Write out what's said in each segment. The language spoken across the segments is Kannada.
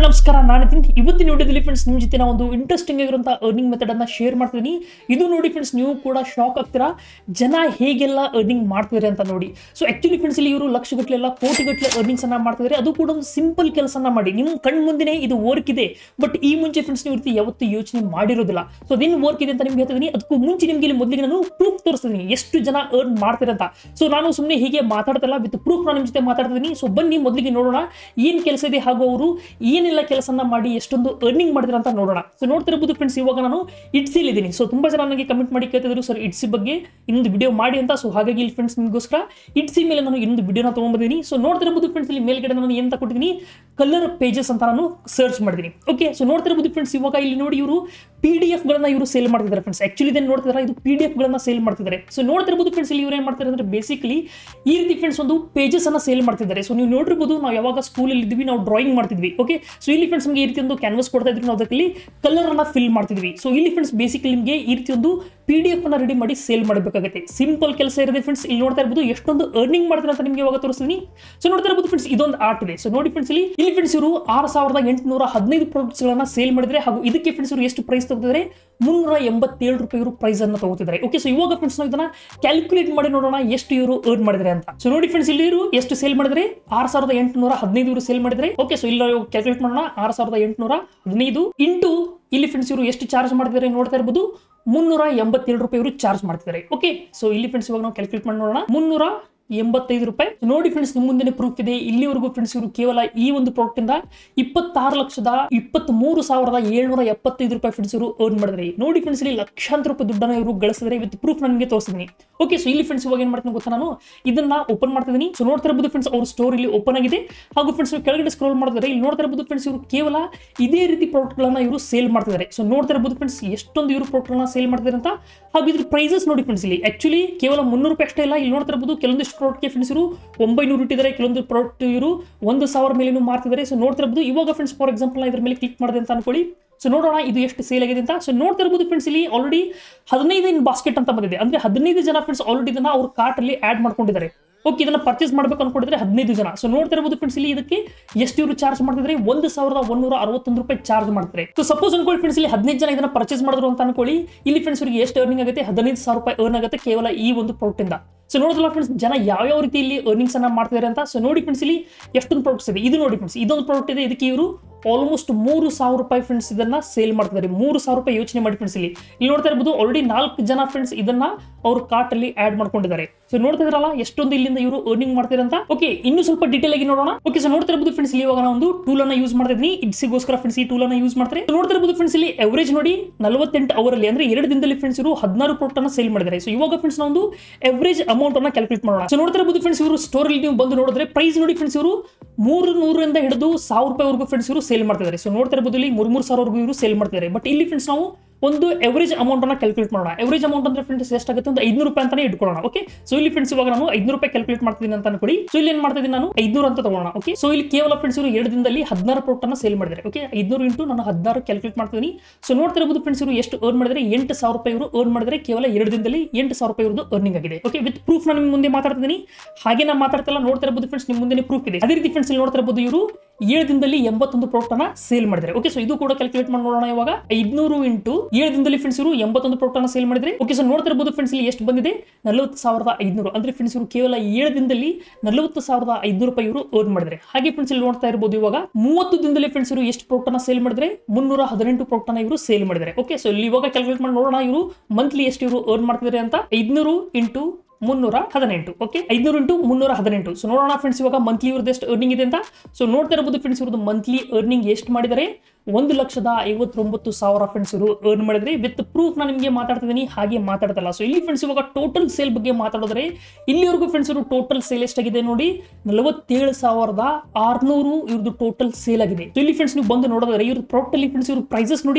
ನಮಸ್ಕಾರ ನಾನು ನಿತಿನ್. ಇವತ್ತಿನ ವಿಡಿಯೋದಲ್ಲಿ ಫ್ರೆಂಡ್ಸ್ ನಿಮ್ಮ ಜೊತೆ ನಾವು ಒಂದು ಇಂಟ್ರೆಸ್ಟಿಂಗ್ ಆಗಿರುವಂತಹ ಅರ್ನಿಂಗ್ ಮೆಥಡ್ ಅನ್ನ ಶೇರ್ ಮಾಡ್ತೀನಿ ಇದು ನೋಡಿ ಫ್ರೆಂಡ್ಸ್ ನೀವು ಕೂಡ ಶಾಕ್ ಆಗ್ತೀರಾ ಜನ ಹೇಗೆಲ್ಲ ಅರ್ನಿಂಗ್ ಮಾಡ್ತಿದ್ದಾರೆ ಅಂತ ನೋಡಿ ಸೊ ಆಕ್ಚುಲಿ ಫ್ರೆಂಡ್ಸ್ ಇಲ್ಲಿ ಇವರು ಲಕ್ಷಗಟ್ಟಲೆ ಎಲ್ಲ ಕೋಟಿಗಟ್ಟಲೆ ಅರ್ನಿಂಗ್ಸ್ ಅನ್ನ ಮಾಡ್ತಿದ್ದಾರೆ ಅದು ಕೂಡ ಒಂದು ಸಿಂಪಲ್ ಕೆಲಸನ ಮಾಡಿ ನಿಮ್ಮ ಕಣ್ ಮುಂದೆನೇ ಇದು ವರ್ಕ್ ಇದೆ ಬಟ್ ಈ ಮುಂಚೆ ಫ್ರೆಂಡ್ಸ್ ನೀವು ಈ ರೀತಿ ಯಾವತ್ತೂ ಯೋಚನೆ ಮಾಡಿರೋದಿಲ್ಲ ಸೊ ಅದೇನು ವರ್ಕ್ ಇದೆ ಅಂತ ನಿಮ್ಗೆ ಹೇಳ್ತಿದ್ದೀನಿ ಅದಕ್ಕೂ ಮುಂಚೆ ನಿಮ್ಗೆ ಇಲ್ಲಿ ಮೊದಲಿಗೆ ನಾನು ಪ್ರೂಫ್ ತೋರಿಸ್ತೀನಿ ಎಷ್ಟು ಜನ ಅರ್ನ್ ಮಾಡ್ತಾರೆ ಅಂತ ಸೊ ನಾನು ಸುಮ್ಮನೆ ಹೀಗೆ ಮಾತಾಡ್ತಲ್ಲ ವಿತ್ ಪ್ರೂಫ್ ನಾನು ನಿಮ್ಮ ಜೊತೆ ಮಾತಾಡ್ತಿದ್ದೀನಿ ಸೊ ಬನ್ನಿ ಮೊದಲಿಗೆ ನೋಡೋಣ ಏನು ಕೆಲಸ ಇದೆ ಹಾಗೂ ಅವರು ಏನೆಲ್ಲ ಕೆಲಸನ ಮಾಡಿ ಎಷ್ಟೊಂದು ಅರ್ನಿಂಗ್ ಮಾಡಿದ್ರೆ ಅಂತ ನೋಡೋಣ ಸೊ ನೋಡ್ತಿರ್ಬೋದು ಫ್ರೆಂಡ್ಸ್ ಇವಾಗ ನಾನು ಇಟ್ಸಿಲ್ ಇದ್ದೀನಿ ಸೊ ತುಂಬಾ ಜನ ನನಗೆ ಕಮೆಂಟ್ ಮಾಡಿ ಕೇಳ್ತಿದ್ರು ಸರ್ ಇಟ್ಸಿ ಬಗ್ಗೆ ಇನ್ನೊಂದು ವಿಡಿಯೋ ಮಾಡಿ ಅಂತ ಸೊ ಹಾಗಾಗಿ ಇಲ್ಲಿ ಫ್ರೆಂಡ್ಸ್ ನಿಮಗೋಸ್ಕರ ಇಟ್ಸಿ ಮೇಲೆ ನಾನು ಇನ್ನೊಂದು ವಿಡಿಯೋನ ತೊಗೊಂಡಿದ್ದೀನಿ ಸೊ ನೋಡ್ತಿರ್ಬೋದು ಫ್ರೆಂಡ್ಸ್ ಇಲ್ಲಿ ಮೇಲ್ಗಡೆ ನಾನು ಏನು ಕೊಟ್ಟಿದ್ದೀನಿ ಕಲರ್ ಪೇಜಸ್ ಅಂತ ನಾನು ಸರ್ಚ್ ಮಾಡಿದ್ದೀನಿ ಓಕೆ ಸೊ ನೋಡ್ತಿರ್ಬೋದು ಫ್ರೆಂಡ್ಸ್ ಇವಾಗ ಇಲ್ಲಿ ನೋಡಿ ಇವರು ಪಿ ಡಿ ಎಫ್ಗಳನ್ನ ಇವರು ಸೇಲ್ ಮಾಡ್ತಿದ್ದಾರೆ ಫ್ರೆಂಡ್ಸ್ ಆಕ್ಚುಲಿ ಇದನ್ನು ನೋಡ್ತಿದ್ದಾರೆ ಇದು ಪಿ ಡಿ ಎಫ್ಗಳನ್ನ ಸೇಲ್ ಮಾಡ್ತಿದ್ದಾರೆ ಸೊ ನೋಡ್ತಿರ್ಬೋದು ಫ್ರೆಂಡ್ಸ್ ಇಲ್ಲಿ ಇವ್ರು ಏನು ಮಾಡ್ತಾರೆ ಅಂದ್ರೆ ಬೇಸಿಕಲಿ ಈ ರೀತಿ ಫ್ರೆಂಡ್ಸ್ ಒಂದು ಪೇಜಸ್ ಅನ್ನ ಸೇಲ್ ಮಾಡ್ತಿದ್ದಾರೆ ಸೊ ನೀವು ನೋಡಿರ್ಬೋದು ನಾವು ಯಾವಾಗ ಸ್ಕೂಲಲ್ಲಿ ಇದ್ವಿ ನಾವು ಡ್ರಾಯಿಂಗ್ ಮಾಡ್ತಿದ್ವಿ ಓಕೆ ಸೊ ಇಲ್ಲಿ ಫ್ರೆಂಡ್ಸ್ ನಮಗೆ ಈ ರೀತಿ ಒಂದು ಕ್ಯಾನ್ವಸ್ ಕೊಡ್ತಾ ಇದ್ರು ನಾವು ಅದರಲ್ಲಿ ಕಲರ್ ಅನ್ನ ಫಿಲ್ ಮಾಡ್ತಿದ್ವಿ ಸೊ ಇಲ್ಲಿ ಫ್ರೆಂಡ್ಸ್ ಬೇಸಿಕಲಿ ನಿಮಗೆ ಈ ರೀತಿ ಒಂದು ಪಿ ಡಿ ಎಫ್ ಅನ್ನ ರೆಡಿ ಮಾಡಿ ಸೇಲ್ ಮಾಡಬೇಕಾಗುತ್ತೆ ಸಿಂಪಲ್ ಕೆಲಸ ಇರುತ್ತೆ ಫ್ರೆಂಡ್ಸ್ ಇಲ್ಲಿ ನೋಡ್ತಾ ಇರ್ಬೋದು ಎಷ್ಟೊಂದು ಅರ್ನಿಂಗ್ ಮಾಡ್ತಾರೆ ಅಂತ ನಿಮಗೆ ಇವಾಗ ತೋರಿಸ್ತೀನಿ ಸೊ ನೋಡ್ತಾ ಇರ್ಬೋದು ಫ್ರೆಂಡ್ಸ್ ಇದೊಂದು ಆರ್ಟ್ ಇದೆ ಸೊ ನೋಡಿ ಫ್ರೆಂಡ್ಸ್ ಇಲ್ಲಿ ಇಲ್ಲಿ ಫ್ರೆಂಡ್ಸ್ ಇವರು ಆರು ಸಾವಿರದ ಎಂಟುನೂರ ಹದಿನೈದು ಪ್ರಾಡಕ್ಟ್ಸ್ ಗಳನ್ನ ಸೇಲ್ ಮಾಡಿದ್ರೆ ಹಾಗೂ ಇದಕ್ಕೆ ಫ್ರೆಂಡ್ಸ್ ಇವರು ಎಷ್ಟು ಪ್ರೈಸ್ ತಗೋತಿದ್ದಾರೆ ಮುನ್ನೂರ ಎಂಬತ್ತೇಳು ರೂಪಾಯಿ ಇವರು ಪ್ರೈಸ್ ಅನ್ನು ತಗೋತಿದ್ದಾರೆ ಓಕೆ ಸೊ ಇವಾಗ ಫ್ರೆಂಡ್ಸ್ ನಾವು ಇದನ್ನ ಕ್ಯಾಲ್ಕುಲೇಟ್ ಮಾಡಿ ನೋಡೋಣ ಎಷ್ಟು ಇವರು ಅರ್ನ್ ಮಾಡಿದ್ರೆ ಅಂತ ಸೊ ನೋಡಿ ಫ್ರೆಂಡ್ಸ್ ಇಲ್ಲಿ ಇವರು ಎಷ್ಟು ಸೇಲ್ ಮಾಡಿದ್ರೆ ಆರು ಸಾವಿರದ ಎಂಟುನೂರ ಹದಿನೈದು ಇವರು ಸೇಲ್ ಮಾಡಿದ್ರೆ ಓಕೆ ಸೊ ಇಲ್ಲಿ ಕ್ಯಾಲ್ಕುಲೇಟ್ ಮಾಡೋಣ ಆರು ಸಾವಿರದ ಎಂಟುನೂರ ಹದಿನೈದು ಇಂಟು ಇಲ್ಲಿ ಫ್ರೆಂಡ್ಸ್ ಇವರು ಎಷ್ಟು ಚಾರ್ಜ್ ಮಾಡ್ತಿದ್ದಾರೆ ನೋಡ್ತಾ ಇರ್ಬೋದು ಮುನ್ನೂರ ಎಂಬತ್ತೇಳು ರೂಪಾಯಿ ಇವರು ಚಾರ್ಜ್ ಮಾಡ್ತಿದ್ದಾರೆ ಓಕೆ ಸೊ ಇಲ್ಲಿ ಫ್ರೆಂಡ್ಸ್ ಇವಾಗ ನಾವು ಕ್ಯಾಲ್ಕುಲೇಟ್ ಮಾಡಿ ನೋಡೋಣ ಮುನ್ನೂರ ಎಂಬತ್ತೈದು ರೂಪಾಯಿ ನೋಡಿ ಫ್ರೆಂಡ್ಸ್ ನಿಮ್ಮ ಮುಂದೆ ಪ್ರೂಫ್ ಇದೆ ಇಲ್ಲಿವರೆಗೂ ಫ್ರೆಂಡ್ಸ್ ಇವರು ಕೇವಲ ಈ ಒಂದು ಪ್ರಾಡಕ್ಟ್ ಇಂದ ಇಪ್ಪತ್ತಾರು ಲಕ್ಷದ ಇಪ್ಪತ್ತ್ ಮೂರು ಸಾವಿರದ ಏಳ್ನೂರ ಎಪ್ಪತ್ತೈದು ರೂಪಾಯಿ ಫ್ರೆಂಡ್ಸ್ ಇವರು ಅರ್ನ್ ಮಾಡಿದ್ರೆ ನೋಡಿ ಫ್ರೆಂಡ್ಸ್ ಇಲ್ಲಿ ಲಕ್ಷಾಂತರ ರೂಪಾಯಿ ದುಡ್ಡನ್ನ ಇವರು ಗಳಿಸಿದ್ರೆ ವಿತ್ ಪ್ರೂಫ್ ನಾನು ನಿಮಗೆ ತೋರಿಸ್ತೀನಿ ಓಕೆ ಸೊ ಇಲ್ಲಿ ಫ್ರೆಂಡ್ಸ್ ಇವಾಗ ಏನು ಮಾಡ್ತೀನಿ ಗೊತ್ತಾ ನಾನು ಇದನ್ನ ಓಪನ್ ಮಾಡ್ತಿದ್ದೀನಿ ಸೊ ನೋಡ್ತಾ ಇರ್ಬೋದು ಫ್ರೆಂಡ್ಸ್ ಅವ್ರ ಸ್ಟೋರ್ ಇಲ್ಲಿ ಓಪನ್ ಆಗಿದೆ ಹಾಗೂ ಫ್ರೆಂಡ್ಸ್ ಕೆಳಗಡೆ ಸ್ಕ್ರೋಲ್ ಮಾಡಿದ್ರೆ ಇಲ್ಲಿ ನೋಡ್ತಾ ಇರ್ಬೋದು ಫ್ರೆಂಡ್ಸ್ ಇವರು ಕೇವಲ ಇದೇ ರೀತಿ ಪ್ರಾಡಕ್ಟ್ಗಳನ್ನ ಇವರು ಸೇಲ್ ಮಾಡ್ತಿದ್ದಾರೆ ಸೊ ನೋಡ್ತಾ ಇರ್ಬೋದು ಫ್ರೆಂಡ್ಸ್ ಎಷ್ಟೊಂದು ಇವರು ಪ್ರಾಡಕ್ಟ್ಗಳನ್ನ ಸೇಲ್ ಮಾಡ್ತಿದ್ದಾರೆ ಅಂತ ಹಾಗೂ ಇದ್ರ ಪ್ರೈಸಸ್ ನೋಡಿ ಫ್ರೆಂಡ್ಸ್ ಇಲ್ಲಿ ಆಕ್ಚುಲಿ ಕೇವಲ ಮುನ್ನೂರು ರೂಪಾಯಿ ಅಷ್ಟೇ ಇಲ್ಲ ಇಲ್ಲಿ ನೋಡ್ತಾ ಇರ್ಬೋದು ಕೆಲವೊಂದಿಷ್ಟು ಪ್ರಾಡಕ್ಟ್ಗೆ ಫ್ರೆಂಡ್ಸ್ ಇವರು ಒಂಬೈನೂರು ಇಟ್ಟಿದ್ದಾರೆ ಕೆಲವೊಂದು ಪ್ರಾಡಕ್ಟ್ ಇವರು ಒಂದು ಸಾವಿರ ಮೇಲೇನು ಮಾರ್ತಿದ್ದಾರೆ ಸೊ ನೋಡ್ತಾ ಇರ್ಬೋದು ಇವಾಗ ಫ್ರೆಂಡ್ಸ್ ಫಾರ್ ಎಕ್ಸಾಂಪಲ್ ಇದ್ರ ಮೇಲೆ ಕ್ಲಿಕ್ ಮಾಡಿದೆ ಅಂತ ಅನ್ಕೊಳ್ಳಿ ಸೊ ನೋಡೋಣ ಇದು ಎಷ್ಟು ಸೇಲ್ ಆಗಿದೆ ಅಂತ ಸೊ ನೋಡ್ತಾ ಇರ್ಬೋದು ಫ್ರೆಂಡ್ಸ್ ಇಲ್ಲಿ ಆಲ್ರೆಡಿ ಹದಿನೈದು ಇನ್ ಬಾಸ್ಕೆಟ್ ಅಂತ ಬಂದಿದೆ ಅಂದ್ರೆ ಹದಿನೈದು ಜನ ಫ್ರೆಂಡ್ಸ್ ಆಲ್ರೆಡಿ ಇದನ್ನ ಅವ್ರ ಕಾರ್ಟ್ ಅಲ್ಲಿ ಆಡ್ ಮಾಡ್ಕೊಂಡಿದ್ದಾರೆ ಓಕೆ ಇದನ್ನ ಪರ್ಚೇಸ್ ಮಾಡಬೇಕು ಅನ್ಕೊಂಡಿದ್ರೆ ಹದಿನೈದು ಜನ ಸೊ ನೋಡ್ತಾ ಇರ್ಬೋದು ಫ್ರೆಂಡ್ಸ್ ಇಲ್ಲಿ ಇದಕ್ಕೆ ಎಷ್ಟು ಇವರು ಚಾರ್ಜ್ ಮಾಡ್ತಿದ್ರೆ ಒಂದು ಸಾವಿರದ ಒಂದೂರ ಅರವತ್ತೊಂದು ರೂಪಾಯಿ ಚಾರ್ಜ್ ಮಾಡ್ತಾರೆ ಸೊ ಸಪೋಸ್ ಅನ್ಕೊಳ್ಳಿ ಫ್ರೆಂಡ್ಸ್ ಇಲ್ಲಿ ಹದಿನೈದು ಜನ ಇದನ್ನ ಪರ್ಚೇಸ್ ಮಾಡಿದ್ರು ಅಂತ ಅನ್ಕೊಳ್ಳಿ ಇಲ್ಲಿ ಫ್ರೆಂಡ್ಸ್ ಅವರಿಗೆ ಎಷ್ಟು ಅರ್ನಿಂಗ್ ಆಗುತ್ತೆ ಹದಿನೈದು ಸಾವಿರ ರೂಪಾಯಿ ಅರ್ನ್ ಆಗುತ್ತೆ ಕೇವಲ ಈ ಒಂದು ಪ್ರಾಡಕ್ಟ್ ಇಂದ ಸೊ ನೋಡಿದ್ರಲ್ಲ ಫ್ರೆಂಡ್ಸ್ ಜನ ಯಾವ್ಯಾವ ರೀತಿ ಇಲ್ಲಿ ಅರ್ನಿಂಗ್ಸ್ ಅನ್ನ ಮಾಡ್ತಿದ್ದಾರೆ ಅಂತ ಸೊ ನೋಡಿ ಫ್ರೆಂಡ್ಸ್ ಇಲ್ಲಿ ಎಷ್ಟೊಂದು ಪ್ರಾಡಕ್ಟ್ಸ್ ಇದೆ ಇದು ನೋಡಿ ಫ್ರೆಂಡ್ಸ್ ಇದೊಂದು ಪ್ರಾಡಕ್ಟ್ ಇದೆ ಇದಕ್ಕೆ ಇವರು ಆಲ್ಮೋಸ್ಟ್ ಮೂರು ಸಾವಿರ ರೂಪಾಯಿ ಫ್ರೆಂಡ್ಸ್ ಇದನ್ನ ಸೇಲ್ ಮಾಡ್ತಿದ್ದಾರೆ ಮೂರು ಸಾವಿರ ರೂಪಾಯಿ ಯೋಚನೆ ಮಾಡಿ ಫ್ರೆಂಡ್ಸ್ ಇಲ್ಲಿ ಇಲ್ಲಿ ನೋಡ್ತಾ ಇರ್ಬೋದು ಆಲ್ರೆಡಿ ನಾಲ್ಕು ಜನ ಫ್ರೆಂಡ್ಸ್ ಇದನ್ನ ಅವ್ರ ಕಾರ್ಟ್ ಅಲ್ಲಿ ಆಡ್ ಮಾಡ್ಕೊಂಡಿದ್ದಾರೆ ಸೊ ನೋಡ್ತಾ ಇದ್ರಲ್ಲ ಎಷ್ಟೊಂದು ಇಲ್ಲಿಂದ ಇವರು ಅರ್ನಿಂಗ್ ಮಾಡ್ತಾರೆ ಅಂತ ಓಕೆ ಇನ್ನು ಸ್ವಲ್ಪ ಡೀಟೇಲ್ ಆಗಿ ನೋಡೋಣ ಓಕೆ ಸೊ ನೋಡ್ತಾ ಇರ್ಬೋದು ಫ್ರೆಂಡ್ಸ್ ಇಲ್ಲಿ ಇವಾಗ ನಾವು ಒಂದು ಟೂಲ್ ಅನ್ನ ಯೂಸ್ ಮಾಡ್ತಾ ಇದ್ದೀನಿ ಇಡ್ಸಿಗೋಸ್ಕರ ಫ್ರೆಂಡ್ಸ್ ಈ ಟೂಲ್ ಅನ್ನ ಯೂಸ್ ಮಾಡ್ತಾರೆ So ನೋಡ್ತಾ ಇರ್ಬೋದು ಫ್ರೆಂಡ್ಸ್ ಇಲ್ಲಿ ಎವರೇಜ್ ನೋಡಿ ನಲವತ್ತೆಂಟು ಅವರ್ ಅಲ್ಲಿ ಅಂದ್ರೆ ಎರಡು ದಿನದಲ್ಲಿ ಫ್ರೆಂಡ್ಸ್ ಇವರು ಹದಿನಾರು ಪ್ರಾಡಕ್ಟ್ ಅನ್ನ ಸೇಲ್ ಮಾಡಿದ್ದಾರೆ ಸೊ ಇವಾಗ ಫ್ರೆಂಡ್ಸ್ ನಾವು ಒಂದು ಎವರೇಜ್ ಅಮೌಂಟ್ ಅನ್ನ ಕ್ಯಾಲ್ಕುಲೇಟ್ ಮಾಡೋಣ ಸೊ ನೋಡ್ತಾ ಇರ್ಬೋದು ಫ್ರೆಂಡ್ಸ್ ಇವರು ಸ್ಟೋರ್ ಅಲ್ಲಿ ನೀವು ಬಂದು ನೋಡಿದ್ರೆ ಪ್ರೈಸ್ ನೋಡಿ ಫ್ರೆಂಡ್ಸ್ ಇವರು ಮೂರು ನೂರರಿಂದ ಹಿಡಿದು ಸಾವಿರ ರೂಪಾಯಿವರೆಗೂ ಫ್ರೆಂಡ್ಸ್ ಇವರು ಸೇಲ್ ಮಾಡ್ತಿದ್ದಾರೆ ಸೊ ನೋಡ್ತಾ ಇರ್ಬೋದು ಇಲ್ಲಿ ಮೂರು ಮೂರು ಸಾವಿರವರೆಗೂ ಇವರು ಸೇಲ್ ಮಾಡ್ತಿದ್ದಾರೆ ಬಟ್ ಇಲ್ಲಿ ಫ್ರೆಂಡ್ಸ್ ನಾವು ಒಂದು ಎವರೇಜ್ ಅಮೌಂಟ್ ಅನ್ನ ಕ್ಯಾಲ್ಕುಲೇಟ್ ಮಾಡೋಣ ಎವರೇಜ್ ಅಮೌಂಟ್ ಅಂದ್ರೆ ಫ್ರೆಂಡ್ಸ್ ಎಷ್ಟಾಗುತ್ತೆ ಒಂದು ಐನೂರು ರೂಪಾಯಿ ಅಂತಾನೆ ಇಟ್ಕೊಳ್ಳೋಣ ಓಕೆ ಸೊ ಇಲ್ಲಿ ಫ್ರೆಂಡ್ಸ್ ಇವಾಗ ನಾನು ಐನೂರು ರೂಪಾಯಿ ಕ್ಯಾಲ್ಕುಲೇಟ್ ಮಾಡ್ತೀನಿ ಅಂತ ಅನ್ಕೊಡಿ ಸೊ ಇಲ್ಲಿ ಏನ್ ಮಾಡ್ತಾ ಇದ್ದೀನಿ ನಾನು ಐನೂರು ಅಂತ ತಗೋಣ ಓಕೆ ಸೊ ಇಲ್ಲಿ ಕೇವಲ ಫ್ರೆಂಡ್ಸ್ ಇವರು ಎರಡು ದಿನದಲ್ಲಿ ಹದಿನಾರು ಪ್ರಾಡಕ್ಟ್ ಅನ್ನ ಸೇಲ್ ಮಾಡಿದ್ದಾರೆ ಓಕೆ ಐನೂರು ಇಂಟು ನಾನು ಹದಿನಾರು ಕ್ಯಾಲ್ಕುಲೇಟ್ ಮಾಡ್ತೀನಿ ಸೊ ನೋಡ್ತಾ ಇರ್ಬೋದು ಫ್ರೆಂಡ್ಸ್ ಇವರು ಎಷ್ಟು ಅರ್ನ್ ಮಾಡಿದ್ರೆ ಎಂಟು ಸಾವಿರ ರೂಪಾಯಿ ಇವರು ಅರ್ನ್ ಮಾಡಿದ್ರೆ ಕೇವಲ ಎರಡು ದಿನದಲ್ಲಿ ಎಂಟು ಸಾವಿರ ರೂಪಾಯಿ ಇವ್ರದ್ದು ಅರ್ನಿಂಗ್ ಆಗಿದೆ ಓಕೆ ವಿತ್ ಪ್ರೂಫ್ ನಾನು ನಿಮ್ಮ ಮುಂದೆ ಮಾತಾಡ್ತಿದ್ದೀನಿ ಹಾಗೆ ನಾನು ಮಾತಾಡ್ತಿಲ್ಲ ನೋಡ್ತಾ ಇರ್ಬೋದು ಫ್ರೆಂಡ್ಸ್ ನಿಮ್ಮ ಮುಂದೆ ಪ್ರೂಫ್ ಇದೆ ಅದೇ ರೀತಿ ಫ್ರೆಂಡ್ಸ್ ಇಲ್ಲಿ ನೋಡ್ತಾ ಇರ್ಬೋದು ಇವರು ಏಳು ದಿನದಲ್ಲಿ ಎಂಬತ್ತೊಂದು ಪ್ರಾಡಕ್ಟ್ ಅನ್ನ ಸೇಲ್ ಮಾಡಿದ್ರೆ ಓಕೆ ಸೊ ಇದು ಕೂಡ ಕ್ಯಾಲ್ಕುಲೇಟ್ ಮಾಡಿ ನೋಡೋಣ ಇವಾಗ ಐದ್ನೂರು ಇಂಟು ಏಳು ದಿನದಲ್ಲಿ ಫ್ರೆಂಡ್ಸ್ ಇವರು ಎಂಬತ್ತೊಂದು ಪ್ರಾಡಕ್ಟ್ ಅನ್ನ ಸೇಲ್ ಮಾಡಿದ್ರೆ ಓಕೆ ಸೊ ನೋಡ್ತಾ ಇರ್ಬೋದು ಫ್ರೆಂಡ್ಸ್ ಇಲ್ಲಿ ಎಷ್ಟು ಬಂದಿದೆ ನಲವತ್ತು ಸಾವಿರದ ಐದ್ನೂರು ಅಂದ್ರೆ ಫ್ರೆಂಡ್ಸ್ ಇವರು ಕೇವಲ ಏಳು ದಿನದಲ್ಲಿ ನಲವತ್ತು ಸಾವಿರದ ಐದ್ನೂರು ರೂಪಾಯಿ ಇವರು ಅರ್ನ್ ಮಾಡಿದ್ರೆ ಹಾಗೆ ಫ್ರೆಂಡ್ಸ್ ಇಲ್ಲಿ ನೋಡ್ತಾ ಇರ್ಬೋದು ಇವಾಗ ಮೂವತ್ತು ದಿನದಲ್ಲಿ ಫ್ರೆಂಡ್ಸ್ ಇವರು ಎಷ್ಟು ಪ್ರಾಡಕ್ಟ್ ಅನ್ನ ಸೇಲ್ ಮಾಡಿದ್ರೆ ಮುನ್ನೂರ ಹದಿನೆಂಟು ಪ್ರಾಡಕ್ಟ್ ಅನ್ನ ಇವರು ಸೇಲ್ ಮಾಡಿದ್ದಾರೆ ಓಕೆ ಸೊ ಇಲ್ಲಿ ಇವಾಗ ಕ್ಯಾಲ್ಕುಲೇಟ್ ಮಾಡಿ ನೋಡೋಣ ಇವರು ಮಂತ್ಲಿ ಎಷ್ಟು ಇವರು ಅರ್ನ್ ಮಾಡ್ತಿದ್ದಾರೆ ಅಂತ ಐದ್ನೂರು ಇಂಟು ಮುನ್ನೂರ ಹದಿನೆಂಟು ಓಕೆ ಐನೂರು ಇಂಟು ಮುನ್ನೂರ ಹದಿನೆಂಟು ಸೊ ನೋಡೋಣ ಫ್ರೆಂಡ್ಸ್ ಇವಾಗ ಮಂತ್ಲಿ ಇವ್ರದ್ದು ಎಷ್ಟು ಅರ್ನಿಂಗ್ ಇದೆ ಅಂತ ಸೊ ನೋಡ್ತಾ ಇರ್ಬೋದು ಫ್ರೆಂಡ್ಸ್ ಇವ್ರದ್ದು ಮಂತ್ಲಿ ಅರ್ನಿಂಗ್ ಎಷ್ಟು ಮಾಡಿದ್ದಾರೆ ಒಂದು ಲಕ್ಷದ ಐವತ್ತೊಂಬತ್ತು ಸಾವಿರ ಫ್ರೆಂಡ್ಸ್ ಇವರು ಅರ್ನ್ ಮಾಡಿದ್ರೆ ವಿತ್ ಪ್ರೂಫ್ ನಾನು ನಿಮಗೆ ಮಾತಾಡ್ತಿದ್ದೀನಿ ಹಾಗೆ ಮಾತಾಡ್ತಲ್ಲ ಸೊ ಇಲ್ಲಿ ಫ್ರೆಂಡ್ಸ್ ಇವಾಗ ಟೋಟಲ್ ಸೇಲ್ ಬಗ್ಗೆ ಮಾತಾಡಿದ್ರೆ ಇಲ್ಲಿವರೆಗೂ ಫ್ರೆಂಡ್ಸ್ ಇವರು ಟೋಟಲ್ ಸೇಲ್ ಎಷ್ಟಾಗಿದೆ ನೋಡಿ ನಲವತ್ತೇಳು ಸಾವಿರದ ಆರ್ನೂರು ಇವ್ರದ್ದು ಟೋಟಲ್ ಸೇಲ್ ಆಗಿದೆ ಸೊ ಇಲ್ಲಿ ಫ್ರೆಂಡ್ಸ್ ನೀವು ಬಂದು ನೋಡಿದ್ರೆ ಇವ್ರ ಪ್ರಾಡಕ್ಟ್ ಅಲ್ಲಿ ಫ್ರೆಂಡ್ಸ್ ಇವ್ರ ಪ್ರೈಸಸ್ ನೋಡಿ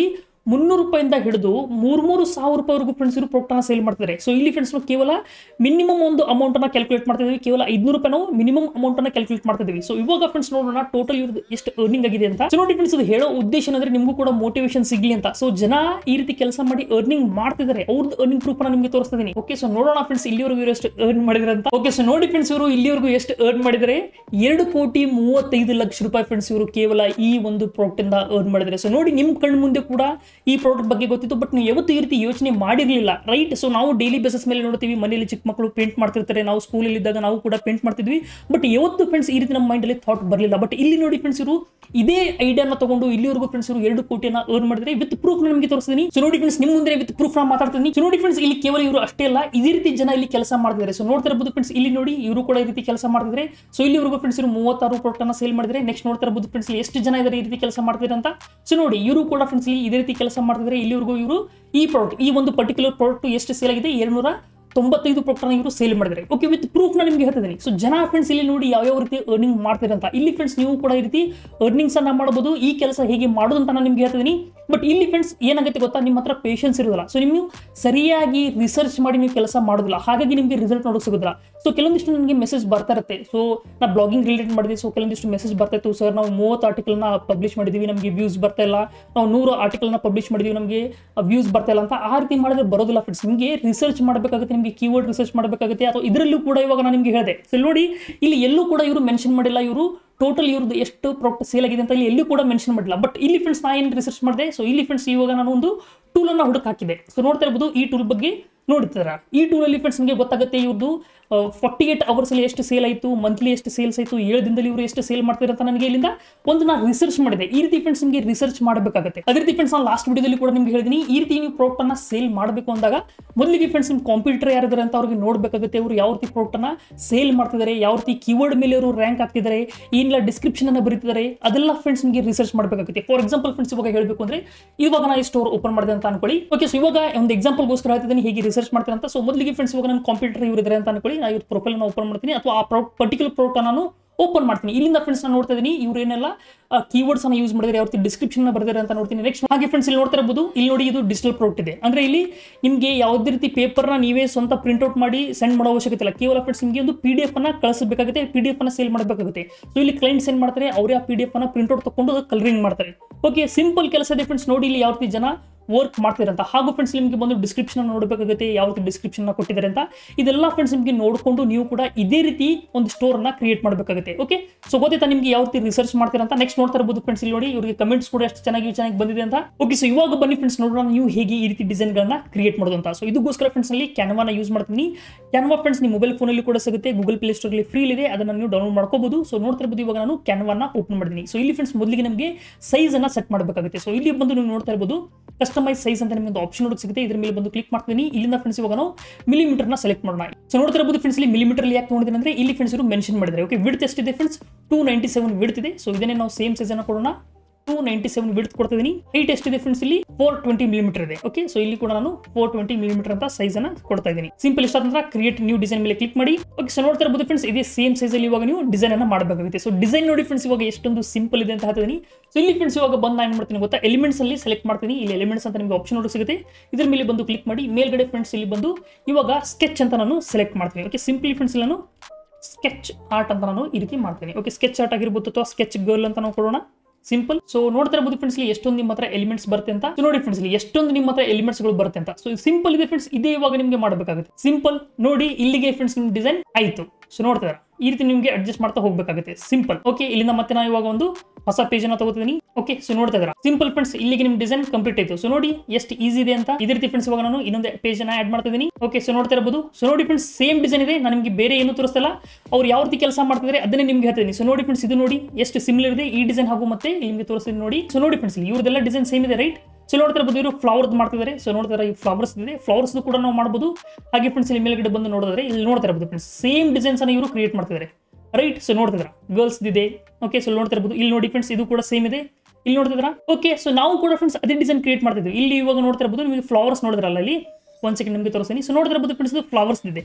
ಮುನ್ನೂರು ರೂಪಾಯಿಂದ ಹಿಡಿದು ಮೂರ್ ಮೂರು ಸಾವಿರ ರೂಪಾಯಿವರೆಗೂ ಫ್ರೆಂಡ್ಸ್ ಇವರು ಪ್ರಾಡಕ್ಟ್ ಅನ್ನ ಸೇಲ್ ಮಾಡ್ತಿದ್ದಾರೆ ಸೊ ಇಲ್ಲಿ ಫ್ರೆಂಡ್ಸ್ ನಾವು ಕೇವಲ ಮಿನಿಮಮ್ ಒಂದು ಅಮೌಂಟ್ ಅನ್ನ ಕ್ಯಾಲ್ಕುಲೇಟ್ ಮಾಡ್ತಿದ್ವಿ ಕೇವಲ ಐದ್ನೂರು ರೂಪಾಯಿ ನಾವು ಮಿನಿಮಮ್ ಅಮೌಂಟ್ ಅನ್ನ ಕ್ಯಾಲ್ಕುಲೇಟ್ ಮಾಡ್ತಿದ್ವಿ ಸೊ ಇವಾಗ ಫ್ರೆಂಡ್ಸ್ ನೋಡೋಣ ಟೋಟಲ್ ಇವ್ರದ್ದು ಎಷ್ಟು ಅರ್ನಿಂಗ್ ಆಗಿದೆ ಅಂತ ಸೊ ನೋಡಿ ಫ್ರೆಂಡ್ಸ್ ಇದು ಹೇಳೋ ಉದ್ದೇಶ ಏನಂದ್ರೆ ನಿಮಗೂ ಕೂಡ ಮೋಟಿವೇಶನ್ ಸಿಗ್ಲಿ ಅಂತ ಸೊ ಜನ ಈ ರೀತಿ ಕೆಲಸ ಮಾಡಿ ಅರ್ನಿಂಗ್ ಮಾಡ್ತಿದ್ದಾರೆ ಅವ್ರದ್ದು ಅರ್ನಿಂಗ್ ಪ್ರೂಫ್ ಅನ್ನ ನಿಮಗೆ ತೋರಿಸ್ತಿದ್ದೀನಿ ಓಕೆ ಸೊ ನೋಡೋಣ ಫ್ರೆಂಡ್ಸ್ ಇಲ್ಲಿವರೆಗೂ ಇವರು ಎಷ್ಟು ಅರ್ನ್ ಮಾಡಿದ್ರೆ ಅಂತ ಓಕೆ ಸೊ ನೋಡಿ ಫ್ರೆಂಡ್ಸ್ ಇವರು ಇಲ್ಲಿವರೆಗೂ ಎಷ್ಟು ಅರ್ನ್ ಮಾಡಿದರೆ ಎರಡು ಕೋಟಿ ಮೂವತ್ತೈದು ಲಕ್ಷ ರೂಪಾಯಿ ಫ್ರೆಂಡ್ಸ್ ಇವರು ಕೇವಲ ಈ ಒಂದು ಪ್ರಾಡಕ್ಟ್ ಇಂದ ಅರ್ನ್ ಮಾಡಿದ್ದಾರೆ ಸೊ ನೋಡಿ ನಿಮ್ ಕಣ್ಣು ಮುಂದೆ ಕೂಡ ಈ ಪ್ರಾಡಕ್ಟ್ ಬಗ್ಗೆ ಗೊತ್ತಿತ್ತು ಬಟ್ ನೀವು ಯಾವತ್ತೂ ಈ ರೀತಿ ಯೋಚನೆ ಮಾಡಿರಲಿಲ್ಲ ರೈಟ್ ಸೊ ನಾವು ಡೈಲಿ ಬೇಸಿಸ್ ಮೇಲೆ ನೋಡ್ತೀವಿ ಮನೆಯಲ್ಲಿ ಚಿಕ್ಕ ಮಕ್ಕಳು ಪೇಂಟ್ ಮಾಡ್ತಿರ್ತಾರೆ ನಾವು ಸ್ಕೂಲಲ್ಲಿ ಇದ್ದಾಗ ನಾವು ಕೂಡ ಪೇಂಟ್ ಮಾಡ್ತಿದ್ವಿ ಬಟ್ ಯಾವತ್ತು ಫ್ರೆಂಡ್ಸ್ ಈ ರೀತಿ ನಮ್ಮ ಮೈಂಡಲ್ಲಿ ಥಾಟ್ ಬರಲಿಲ್ಲ ಬಟ್ ಇಲ್ಲಿ ನೋಡಿ ಫ್ರೆಂಡ್ಸ್ ಇವರು ಇದೇ ಐಡಿಯಾನ ತಗೊಂಡು ಇಲ್ಲಿವರೆಗೂ ಫ್ರೆಂಡ್ಸ್ ಇವರು ಎರಡು ಕೋಟಿಯನ್ನ ಅರ್ನ್ ಮಾಡಿದ್ರೆ ವಿತ್ ಪ್ರೂಫ್ ನಿಮಗೆ ತೋರಿಸ್ತೀನಿ ಸೊ ನೋಡಿ ಫ್ರೆಂಡ್ಸ್ ನಿಮ್ಮ ಮುಂದೆ ವಿತ್ ಪ್ರೂಫ್ ನ ಮಾತಾಡ್ತೀನಿ ಸೊ ನೋಡಿ ಫ್ರೆಂಡ್ಸ್ ಇಲ್ಲಿ ಕೇವಲ ಇವರು ಅಷ್ಟೇ ಅಲ್ಲ ಇದೇ ರೀತಿ ಜನ ಇಲ್ಲಿ ಕೆಲಸ ಮಾಡ್ತಿದ್ದಾರೆ ಸೊ ನೋಡ್ತಾ ಇರಬಹುದು ಫ್ರೆಂಡ್ಸ್ ಇಲ್ಲಿ ನೋಡಿ ಇವರು ಕೂಡ ಈ ರೀತಿ ಕೆಲಸ ಮಾಡ್ತಿದ್ರೆ ಸೊ ಇಲ್ಲಿವರೆಗೂ ಫ್ರೆಂಡ್ಸ್ ಇವರು ಮೂವತ್ತಾರು ಪ್ರಾಡಕ್ಟ್ ಅನ್ನ ಸೇಲ್ ಮಾಡಿದ್ರೆ ನೆಕ್ಸ್ಟ್ ನೋಡ್ತಾ ಇರಬಹುದು ಫ್ರೆಂಡ್ಸ್ ಇಲ್ಲಿ ಎಷ್ಟು ಜನ ಇದ್ದಾರೆ ಈ ರೀತಿ ಕೆಲಸ ಮಾಡ್ತಿದ್ದಾರೆ ಅಂತ ಸೊ ನೋಡಿ ಇವರು ಕೂಡ ಫ್ರೆಂಡ್ಸ್ ಇಲ್ಲಿ ಇದೇ ರೀತಿ ಕೆಲಸ ಮಾಡ್ತಿದ್ರೆ ಇಲ್ಲಿವರೆಗೂ ಇವರು ಈ ಪ್ರಾಡಕ್ಟ್ ಈ ಒಂದು ಪರ್ಟಿಕ್ಯುಲರ್ ಪ್ರಾಡಕ್ಟ್ ಎಷ್ಟು ಸೇಲ್ ಆಗಿದೆ ಎರಡ್ನೂರ ತೊಂಬತ್ತೈದು ಪ್ರಾಡಕ್ಟ್ ಇವರು ಸೇಲ್ ಮಾಡಿದ್ದಾರೆ ಓಕೆ ವಿತ್ ಪ್ರೂಫ್ ನ ನಿಮಗೆ ಹೇಳ್ತಿದ್ದೀನಿ ಸೊ ಜನ ಫ್ರೆಂಡ್ಸ್ ಇಲ್ಲಿ ನೋಡಿ ಯಾವ ಯಾವ ರೀತಿ ಅರ್ನಿಂಗ್ ಮಾಡ್ತಾರೆ ಅಂತ ಇಲ್ಲಿ ಫ್ರೆಂಡ್ಸ್ ನೀವು ಕೂಡ ಈ ರೀತಿ ಅರ್ನಿಂಗ್ಸ್ ಅನ್ನ ಮಾಡಬಹುದು ಈ ಕೆಲಸ ಹೇಗೆ ಮಾಡೋದು ಅಂತ ನಾನು ನಿಮ್ಗೆ ಹೇಳ್ತಿದ್ದೀನಿ ಬಟ್ ಇಲ್ಲಿ ಫ್ರೆಂಡ್ಸ್ ಏನಾಗುತ್ತೆ ಗೊತ್ತಾ ನಿಮ್ಮ ಹತ್ರ ಪೇಷನ್ಸ್ ಇರೋದಿಲ್ಲ ಸೊ ನೀವು ಸರಿಯಾಗಿ ರಿಸರ್ಚ್ ಮಾಡಿ ನೀವು ಕೆಲಸ ಮಾಡೋದಿಲ್ಲ ಹಾಗಾಗಿ ನಿಮಗೆ ರಿಸಲ್ಟ್ ನೋಡೋಕೆ ಸಿಗೋದಿಲ್ಲ ಸೊ ಕೆಲವೊಂದಿಷ್ಟು ನನಗೆ ಮೆಸೇಜ್ ಬರ್ತಾ ಇರುತ್ತೆ ಸೊ ನಾ ಬ್ಲಾಗಿಂಗ್ ರಿಲೇಟೆಡ್ ಮಾಡಿದ್ವಿ ಸೊ ಕೆಲವೊಂದಿಷ್ಟು ಮೆಸೇಜ್ ಬರ್ತಾ ಇತ್ತು ಸರ್ ನಾವು ಮೂವತ್ತು ಆರ್ಟಿಕಲ್ನ ಪಬ್ಲಿಷ್ ಮಾಡಿದ್ವಿ ನಮಗೆ ವ್ಯೂಸ್ ಬರ್ತಾ ಇಲ್ಲ ನಾವು ನೂರು ಆರ್ಟಿಕಲ್ನ ಪಬ್ಲಿಷ್ ಮಾಡಿದ್ವಿ ನಮಗೆ ವ್ಯೂಸ್ ಬರ್ತಾ ಇಲ್ಲ ಅಂತ ಆ ರೀತಿ ಮಾಡಿದ್ರೆ ಬರೋದಿಲ್ಲ ಫ್ರೆಂಡ್ಸ್ ನಿಮಗೆ ರಿಸರ್ಚ್ ಮಾಡಬೇಕಾಗುತ್ತೆ ನಿಮಗೆ ಕೀವರ್ಡ್ ರಿಸರ್ಚ್ ಮಾಡಬೇಕಾಗುತ್ತೆ ಅಥವಾ ಇದರಲ್ಲೂ ಕೂಡ ಇವಾಗ ನಾನು ನಿಮಗೆ ಹೇಳಿದೆ ಸೊ ನೋಡಿ ಇಲ್ಲಿ ಎಲ್ಲೂ ಕೂಡ ಇವರು ಮೆನ್ಷನ್ ಮಾಡಿಲ್ಲ ಇವರು ಟೋಟಲ್ ಇವ್ರದ್ದು ಎಷ್ಟು ಪ್ರಾಡಕ್ಟ್ ಸೇಲ್ ಆಗಿದೆ ಅಂತ ಇಲ್ಲಿ ಎಲ್ಲೂ ಕೂಡ ಮೆನ್ಷನ್ ಮಾಡಿಲ್ಲ ಬಟ್ ಇಲ್ಲಿ ಫ್ರೆಂಡ್ಸ್ ನಾ ಏನು ರಿಸರ್ಚ್ ಮಾಡಿದೆ ಸೊ ಇಲ್ಲಿ ಫ್ರೆಂಡ್ಸ್ ಇವಾಗ ನಾನು ಒಂದು ಟೂಲ್ ಅನ್ನ ಹುಡುಕ್ ಹಾಕಿದೆ ಸೊ ನೋಡ್ತಾ ಇರ್ಬೋದು ಈ ಟೂಲ್ ಬಗ್ಗೆ ನೋಡ್ತಾರ ಈ ಟೂಲಲ್ಲಿ ಫ್ರೆಂಡ್ಸ್ ನಿಮಗೆ ಗೊತ್ತಾಗುತ್ತೆ ಇವ್ರದ್ದು ಫಾರ್ಟಿ ಏಟ್ ಅವರ್ಸಲ್ಲಿ ಎಷ್ಟು ಸೇಲ್ ಆಯಿತು ಮಂತ್ಲಿ ಎಷ್ಟು ಸೇಲ್ಸ್ ಆಯಿತು ಏಳು ದಿನದಲ್ಲಿ ಇವರು ಎಷ್ಟು ಸೇಲ್ ಮಾಡ್ತಾರೆ ಅಂತ ನನಗೆ ಇಲ್ಲಿಂದ ಒಂದು ನಾನು ರಿಸರ್ಚ್ ಮಾಡಿದೆ ಈ ರೀತಿ ಫ್ರೆಂಡ್ಸ್ ನಿಮಗೆ ರಿಸರ್ಚ್ ಮಾಡಬೇಕಾಗುತ್ತೆ ಅದೇ ರೀತಿ ಫ್ರೆಂಡ್ಸ್ ನಾನು ಲಾಸ್ಟ್ ವಿಡಿಯೋದಲ್ಲಿ ಕೂಡ ನಿಮ್ಗೆ ಹೇಳಿದ್ದೀನಿ ಈ ರೀತಿ ನೀವು ಪ್ರಾಡಕ್ಟ್ ಅನ್ನ ಸೇಲ್ ಮಾಡಬೇಕು ಅಂದಾಗ ಮೊದಲಿಗೆ ಫ್ರೆಂಡ್ಸ್ ನಿಮ್ಮ ಕಾಂಪಿಟರ್ ಯಾರಿದ್ದಾರೆ ಅಂತ ಅವ್ರಿಗೆ ನೋಡಬೇಕಾಗುತ್ತೆ ಅವರು ಯಾವ ರೀತಿ ಪ್ರಾಡಕ್ಟ್ ಅನ್ನ ಸೇಲ್ ಮಾಡ್ತಿದ್ದಾರೆ ಯಾವ ರೀತಿ ಕೀವರ್ಡ್ ಮೇಲೆ ಅವರು ರ್ಯಾಂಕ್ ಆಗ್ತಿದ್ದಾರೆ ಏನಿಲ್ಲ ಡಿಸ್ಕ್ರಿಪ್ಷನ್ ಅನ್ನ ಬರೀತಿದ್ದಾರೆ ಅದೆಲ್ಲ ಫ್ರೆಂಡ್ಸ್ ನಿಮಗೆ ರಿಸರ್ಚ್ ಮಾಡಬೇಕಾಗುತ್ತೆ ಫಾರ್ ಎಕ್ಸಾಂಪಲ್ ಫ್ರೆಂಡ್ಸ್ ಇವಾಗ ಹೇಳಬೇಕು ಅಂದ್ರೆ ಇವಾಗ ನಾನು ಈ ಸ್ಟೋರ್ ಓಪನ್ ಮಾಡಿದೆ ಅಂತ ಅನ್ಕೊಳ್ಳಿ ಓಕೆ ಸೊ ಇವಾಗ ಒಂದು ಎಕ್ಸಾಂಪಲ್ಗೋಸ್ಕರ ಹೇಳ್ತಿದ್ದೀನಿ ಹೇಗೆ ರಿಸರ್ಚ್ ಮಾಡ್ತಾರೆ ಅಂತ ಸೊ ಮೊದಲಿಗೆ ಫ್ರೆಂಡ್ಸ್ ಇವಾಗ ನನ್ನ ಕಾಂಪ್ಯೂಟರ್ ಇವರು ಇದ್ದಾರೆ ಅಂತ ಅನ್ಕೊಳ್ಳಿ ನಾನು ಇವ್ರ ಪ್ರೊಫೈಲ್ ಓಪನ್ ಮಾಡ್ತೀನಿ ಅಥವಾ ಆ ಪರ್ಟಿಕ್ಯುಲರ್ ಪ್ರಾಡಕ್ಟ್ ನಾನು ಓಪನ್ ಮಾಡ್ತೀನಿ ಇಲ್ಲಿಂದ ಫ್ರೆಂಡ್ಸ್ ನಾನು ನೋಡ್ತಾ ಇದ್ದೀನಿ ಇವ್ರು ಏನೆಲ್ಲ ಕೀವರ್ಡ್ಸ್ ಅನ್ನ ಯೂಸ್ ಮಾಡಿದ್ರೆ ಯಾವ ರೀತಿ ಡಿಸ್ಕ್ರಿಪ್ಷನ್ ಬರ್ತಾರೆ ಅಂತ ನೋಡ್ತೀನಿ ನೆಕ್ಸ್ಟ್ ಹಾಗೆ ಫ್ರೆಂಡ್ಸ್ ಇಲ್ಲಿ ನೋಡ್ತಾ ಇರಬಹುದು ಇಲ್ಲಿ ನೋಡಿ ಇದು ಡಿಜಿಟಲ್ ಪ್ರಾಡಕ್ಟ್ ಇದೆ ಅಂದ್ರೆ ಇಲ್ಲಿ ನಿಮಗೆ ಯಾವುದೇ ರೀತಿ ಪೇಪರ್ನ ನೀವೇ ಸ್ವಂತ ಪ್ರಿಂಟ್ ಔಟ್ ಮಾಡಿ ಸೆಂಡ್ ಮಾಡೋ ಅವಶ್ಯಕತೆ ಇಲ್ಲ ಕೇವಲ ಫ್ರೆಂಡ್ಸ್ ನಿಮಗೆ ಒಂದು ಪಿ ಡಿ ಎಫ್ ಅನ್ನ ಕಳಿಸಬೇಕಾಗುತ್ತೆ ಪಿ ಡಿ ಎಫ್ ಅನ್ನ ಸೇಲ್ ಮಾಡಬೇಕಾಗುತ್ತೆ ಸೊ ಇಲ್ಲಿ ಕ್ಲೈಂಟ್ ಸೆಂಡ್ ಮಾಡ್ತಾರೆ ಅವರೇ ಆ ಪಿ ಡಿ ಎಫ್ ಅನ್ನ ಪ್ರಿಂಟ್ ಔಟ್ ತಗೊಂಡು ಕಲರಿಂಗ್ ಮಾಡ್ತಾರೆ ಓಕೆ ಸಿಂಪಲ್ ಕೆಲಸ ಇದೆ ಫ್ರೆಂಡ್ಸ್ ನೋಡಿ ಇಲ್ಲಿ ಯಾವ ರೀತಿ ಜನ ವರ್ಕ್ ಮಾಡ್ತಾರೆ ಅಂತ ಹಾಗೂ ಫ್ರೆಂಡ್ಸ್ ನಿಮಗೆ ಬಂದು ಡಿಸ್ಕ್ರಿಪ್ಷನ್ ನೋಡಬೇಕಾಗುತ್ತೆ ಯಾವ ರೀತಿ ಡಿಸ್ಕ್ರಿಪ್ಷನ್ ಕೊಟ್ಟಿದ್ದಾರೆ ಅಂತ ಇದೆಲ್ಲ ಫ್ರೆಂಡ್ಸ್ ನಿಮಗೆ ನೋಡಿಕೊಂಡು ನೀವು ಕೂಡ ಇದೇ ರೀತಿ ಒಂದು ಸ್ಟೋರ್ನ ಕ್ರಿಯೇಟ್ ಮಾಡಬೇಕಾಗುತ್ತೆ ಓಕೆ ಸೊ ಗೊತ್ತಾಯ್ತಾ ನಿಮಗೆ ಯಾವ ರೀತಿ ರಿಸರ್ಚ್ ಮಾಡ್ತೀರಾ ಅಂತ ನೆಕ್ಸ್ಟ್ ನೋಡ್ತಾ ಇರಬಹುದು ಫ್ರೆಂಡ್ಸ್ ಇಲ್ಲಿ ನೋಡಿ ಇವರಿಗೆ ಕಮೆಂಟ್ಸ್ ಕೂಡ ಎಷ್ಟು ಚೆನ್ನಾಗಿ ಚೆನ್ನಾಗಿ ಬಂದಿದೆ ಅಂತ ಓಕೆ ಸೊ ಇವಾಗ ಬನ್ನಿ ಫ್ರೆಂಡ್ಸ್ ನೋಡೋಣ ನೀವು ಹೇಗೆ ಈ ರೀತಿ ಡಿಸೈನ್ಗಳನ್ನ ಕ್ರಿಯೇಟ್ ಮಾಡೋದು ಅಂತ ಸೊ ಇದಕ್ಕೋಸ್ಕರ ಫ್ರೆಂಡ್ಸ್ ಅಲ್ಲಿ ಕ್ಯಾನ್ವಾನ ಯೂಸ್ ಮಾಡ್ತೀನಿ ಕ್ಯಾನ್ವಾ ಫ್ರೆಂಡ್ಸ್ ನಿಮ್ಮ ಮೊಬೈಲ್ ಫೋನಲ್ಲಿ ಕೂಡ ಸಿಗುತ್ತೆ ಗೂಗಲ್ ಪ್ಲೇ ಸ್ಟೋರ್ಲಿ ಫ್ರೀ ಇದೆ ಅದನ್ನು ನೀವು ಡೌನ್ಲೋಡ್ ಮಾಡ್ಕೋಬಹುದು ಸೊ ನೋಡ್ತಾ ಇರಬಹುದು ಇವಾಗ ನಾನು ಕ್ಯಾನ್ವಾನ ಓಪನ್ ಮಾಡಿದ್ದೀನಿ ಸೊ ಇಲ್ಲಿ ಫ್ರೆಂಡ್ಸ್ ಮೊದಲಿಗೆ ನಮಗೆ ಸೈಜ್ ಅನ್ನ ಸೆಟ್ ಮಾಡಬೇಕಾಗುತ್ತೆ ಸೊ ಇಲ್ಲಿ ಬಂದು ನೀವು ನೋಡ್ತಾ ಇರಬಹುದು ಕಸ್ಟಮೈಸ್ ಸೈಜ್ ಅಂತ ನಿಮಗೆ ಒಂದು ಆಪ್ಷನ್ ನೋಡೋಕೆ ಸಿಗುತ್ತೆ ಇದ್ರ ಮೇಲೆ ಬಂದು ಕ್ಲಿಕ್ ಮಾಡ್ತೀನಿ ಇಲ್ಲಿಂದ ಫ್ರೆಂಡ್ಸ್ ಇವಾಗ ನಾವು ಮಿಲಿಮೀಟರ್ನ ಸೆಲೆಕ್ಟ್ ಮಾಡೋಣ ಸೊ ನೋಡ್ತಾ ಇರಬಹುದು ಫ್ರೆಂಡ್ಸ್ ಇಲ್ಲಿ ಮಿಲಿಮೀಟರ್ ಯಾಕೆ ನೋಡಿದ್ರೆ ಅಂದ್ರೆ ಇಲ್ಲಿ ಫ್ರೆಂಡ್ಸ್ ಇವರು ಮೆನ್ಷನ್ ಮಾಡಿದ್ದಾರೆ ಓಕೆ ವಿಡ್ತ್ ಎಷ್ಟಿದೆ friends two ninety seven width ಇದೆ ಸೊ ಇದನ್ನೇ ನಾವು ಸೇಮ್ ಸೈಜ್ ಅನ್ನು ಕೊಡೋಣ ಟೂ ನೈಂಟಿ ಸೆವೆನ್ ವಿಡ್ತ್ ಕೊಡ್ತಿದ್ದೀನಿ ಹೈಟ್ ಎಷ್ಟಿದೆ ಫ್ರೆಂಡ್ಸ್ ಇಲ್ಲಿ ಫೋರ್ ಟ್ವೆಂಟಿ ಮಿಲಿಮೀಟರ್ ಇದೆ ಓಕೆ ಸೊ ಇಲ್ಲಿ ಕೂಡ ನಾನು ಫೋರ್ ಟ್ವೆಂಟಿ ಮಿಲಿಮೀಟರ್ ಅಂತ ಸೈಜ್ ಅನ್ನ ಕೊಡ್ತಾ ಇದ್ದೀನಿ ಸಿಂಪಲ್ ಇಷ್ಟ ನಂತರ ಕ್ರಿಯೇಟ್ ನ್ಯೂ ಡಿಸೈನ್ ಮೇಲೆ ಕ್ಲಿಕ್ ಮಾಡಿ ಓಕೆ ಸೊ ನೋಡ್ತಾ ಇರಬಹುದು ಫ್ರೆಂಡ್ಸ್ ಇದೇ ಸೇಮ್ ಸೈಜ್ ಅಲ್ಲಿ ಇವಾಗ ನೀವು ಡಿಸೈನ್ ಅನ್ನ ಮಾಡಬೇಕಾಗುತ್ತೆ ಸೊ ಡಿಸೈನ್ ನೋಡಿ ಫ್ರೆಂಡ್ಸ್ ಇವಾಗ ಎಷ್ಟೊಂದು ಸಿಂಪಲ್ ಇದೆ ಅಂತ ಹೇಳ್ತಿದ್ದೀನಿ ಸೊ ಇಲ್ಲಿ ಫ್ರೆಂಡ್ಸ್ ಇವಾಗ ಬಂದು ನಾನು ಮಾಡ್ತೀನಿ ಗೊತ್ತಾ ಎಲಿಮೆಂಟ್ಸ್ ಅಲ್ಲಿ ಸೆಲೆಕ್ಟ್ ಮಾಡ್ತೀನಿ ಇಲ್ಲಿ ಎಲಿಮೆಂಟ್ಸ್ ಅಂತ ನಿಮಗೆ ಆಪ್ಷನ್ ನೋಡಿ ಸಿಗುತ್ತೆ ಇದ್ರ ಮೇಲೆ ಬಂದು ಕ್ಲಿಕ್ ಮಾಡಿ ಮೇಲ್ಗಡೆ ಫ್ರೆಂಡ್ಸ್ ಇಲ್ಲಿ ಬಂದು ಇವಾಗ ಸ್ಕೆಚ್ ಅಂತ ನಾನು ಸೆಲೆಕ್ಟ್ ಮಾಡ್ತೀನಿ ಓಕೆ ಸಿಂಪ್ಲಿ ಫ್ರೆಂಡ್ಸ್ ಇಲ್ಲಿ ನಾನು ಸ್ಕೆಚ್ ಆರ್ಟ್ ಅಂತ ನಾನು ಈ ರೀತಿ ಮಾಡ್ತೀನಿ ಓಕೆ ಸ್ಕೆಚ್ ಆರ್ಟ್ ಆಗಿರ್ಬೋದು ಅಥವಾ ಸ್ಕೆಚ್ ಗರ್ಲ್ ಅಂತ ನಾವು ಕೊಡೋಣ ಸಿಂಪಲ್ ಸೊ ನೋಡ್ತಾ ಇರಬಹುದು ಫ್ರೆಂಡ್ಸ್ ಇಲ್ಲಿ ಎಷ್ಟೊಂದು ನಿಮ್ಮ ಹತ್ರ ಎಲಿಮೆಂಟ್ಸ್ ಬರುತ್ತೆ ಅಂತ So ನೋಡಿ ಫ್ರೆಂಡ್ಸ್ ಇಲ್ಲಿ ಎಷ್ಟೊಂದು ನಿಮ್ಮ ಹತ್ರ ಎಲಿಮೆಂಟ್ಸ್ ಗಳು ಬರುತ್ತೆ ಅಂತ ಸೊ ಸಿಂಪಲ್ ಇದೆ ಫ್ರೆಂಡ್ಸ್ ಇದೇ ಇವಾಗ ನಿಮಗೆ ಮಾಡಬೇಕಾಗುತ್ತೆ ಸಿಂಪಲ್ ನೋಡಿ ಇಲ್ಲಿಗೆ ಫ್ರೆಂಡ್ಸ್ ನಿಮ್ ಡಿಸೈನ್ ಆಯ್ತು ಸೊ ನೋಡ್ತಾ ಇದ್ದೀರಾ? ಈ ರೀತಿ ನಿಮಗೆ ಅಡ್ಜಸ್ಟ್ ಮಾಡ್ತಾ ಹೋಗಬೇಕಾಗುತ್ತೆ ಸಿಂಪಲ್ ಓಕೆ ಇಲ್ಲಿಂದ ಮತ್ತೆ ನಾನು ಇವಾಗ ಒಂದು ಹೊಸ ಪೇಜ್ ಅನ್ನ ತಗೋತಿದ್ದೀನಿ ಓಕೆ ಸೊ ನೋಡ್ತಾ ಇದ್ದೀರಾ ಸಿಂಪಲ್ ಫ್ರೆಂಡ್ಸ್ ಇಲ್ಲಿಗೆ ನಿಮ್ ಡಿಸೈನ್ ಕಂಪ್ಲೀಟ್ ಆಯ್ತು ಸೊ ನೋಡಿ ಎಷ್ಟು ಈಸಿ ಇದೆ ಅಂತ ಇದೇ ರೀತಿ ಫ್ರೆಂಡ್ಸ್ ಇವಾಗ ನಾನು ಇನ್ನೊಂದು ಪೇಜ್ ಅನ್ನ ಆಡ್ ಮಾಡ್ತಾ ಇದ್ದೀನಿ ಓಕೆ ಸೊ ನೋಡ್ತಾ ಇರಬಹುದು ಸೊ ನೋಡಿ ಫ್ರೆಂಡ್ಸ್ ಸೇಮ್ ಡಿಸೈನ್ ಇದೆ ನಾನು ನಿಮಗೆ ಬೇರೆ ಏನು ತೋರಿಸ್ತಲ್ಲ ಅವ್ರು ಯಾವ ರೀತಿ ಕೆಲಸ ಮಾಡ್ತಿದ್ದಾರೆ ಅದನ್ನೇ ನಿಮ್ಗೆ ಹೇಳ್ತೀನಿ ಸೊ ನೋಡಿ ಫ್ರೆಂಡ್ಸ್ ಇದು ನೋಡಿ ಎಷ್ಟು ಸಿಮಿಲರ್ ಇದೆ ಈ ಡಿಸೈನ್ ಹಾಗೂ ಮತ್ತೆ ಇಲ್ಲಿ ನಿಮಗೆ ತೋರಿಸ್ತೀನಿ ನೋಡಿ ಸೊ ನೋಡಿ ಫ್ರೆಂಡ್ಸ್ ಇವ್ರದೆಲ್ಲ ಡಿಸೈನ್ ಸೇಮ್ ಇದೆ ರೈಟ್ ಸೊ ನೋಡ್ತಾ ಇರ್ಬೋದು ಇವರು ಫ್ಲವರ್ಸ್ ಮಾಡ್ತಿದ್ದಾರೆ ಸೊ ನೋಡ್ತಾರೆ ಈ ಫ್ಲವರ್ಸ್ ಇದೆ ಫ್ಲವರ್ಸ್ ಕೂಡ ನಾವು ಮಾಡ್ಬೋದು ಹಾಗೆ ಫ್ರೆಂಡ್ಸ್ ಇಲ್ಲಿ ಮೇಲ್ಗಡೆ ಬಂದು ನೋಡಿದ್ರೆ ಇಲ್ಲಿ ನೋಡ್ತಾ ಇರ್ಬೋದು ಫ್ರೆಂಡ್ಸ್ ಸೇಮ್ ಡಿಸೈನ್ಸ್ ಅನ್ನ ಇವರು ಕ್ರಿಯೇಟ್ ಮಾಡ್ತಿದ್ದಾರೆ ರೈಟ್ ಸೊ ನೋಡ್ತಿದ್ರ ಗರ್ಲ್ಸ್ ಇದೆ ಓಕೆ ಸೊ ನೋಡ್ತಾ ಇರ್ಬೋದು ಇಲ್ಲಿ ನೋಡಿ ಫ್ರೆಂಡ್ಸ್ ಇದು ಕೂಡ ಸೇಮ್ ಇದೆ ಇಲ್ಲಿ ನೋಡ್ತಿದ್ರ ಓಕೆ ಸೊ ನಾವು ಕೂಡ ಫ್ರೆಂಡ್ಸ್ ಅದೇ ಡಿಸೈನ್ ಕ್ರಿಯೇಟ್ ಮಾಡ್ತಿದ್ವಿ ಇಲ್ಲಿ ಇವಾಗ ನೋಡ್ತಾ ಇರ್ಬೋದು ನಿಮಗೆ ಫ್ಲವರ್ಸ್ ನೋಡಿದ್ರಲ್ಲ ಇಲ್ಲಿ ಒಂದ್ ಸೆಕೆಂಡ್ ನಿಮಗೆ ತೋರಿಸ್ತೀನಿ ಸೊ ನೋಡ್ತಾ ಇರ್ಬೋದು ಫ್ರೆಂಡ್ಸ್ ಇದು ಫ್ಲವರ್ಸ್ ಇದೆ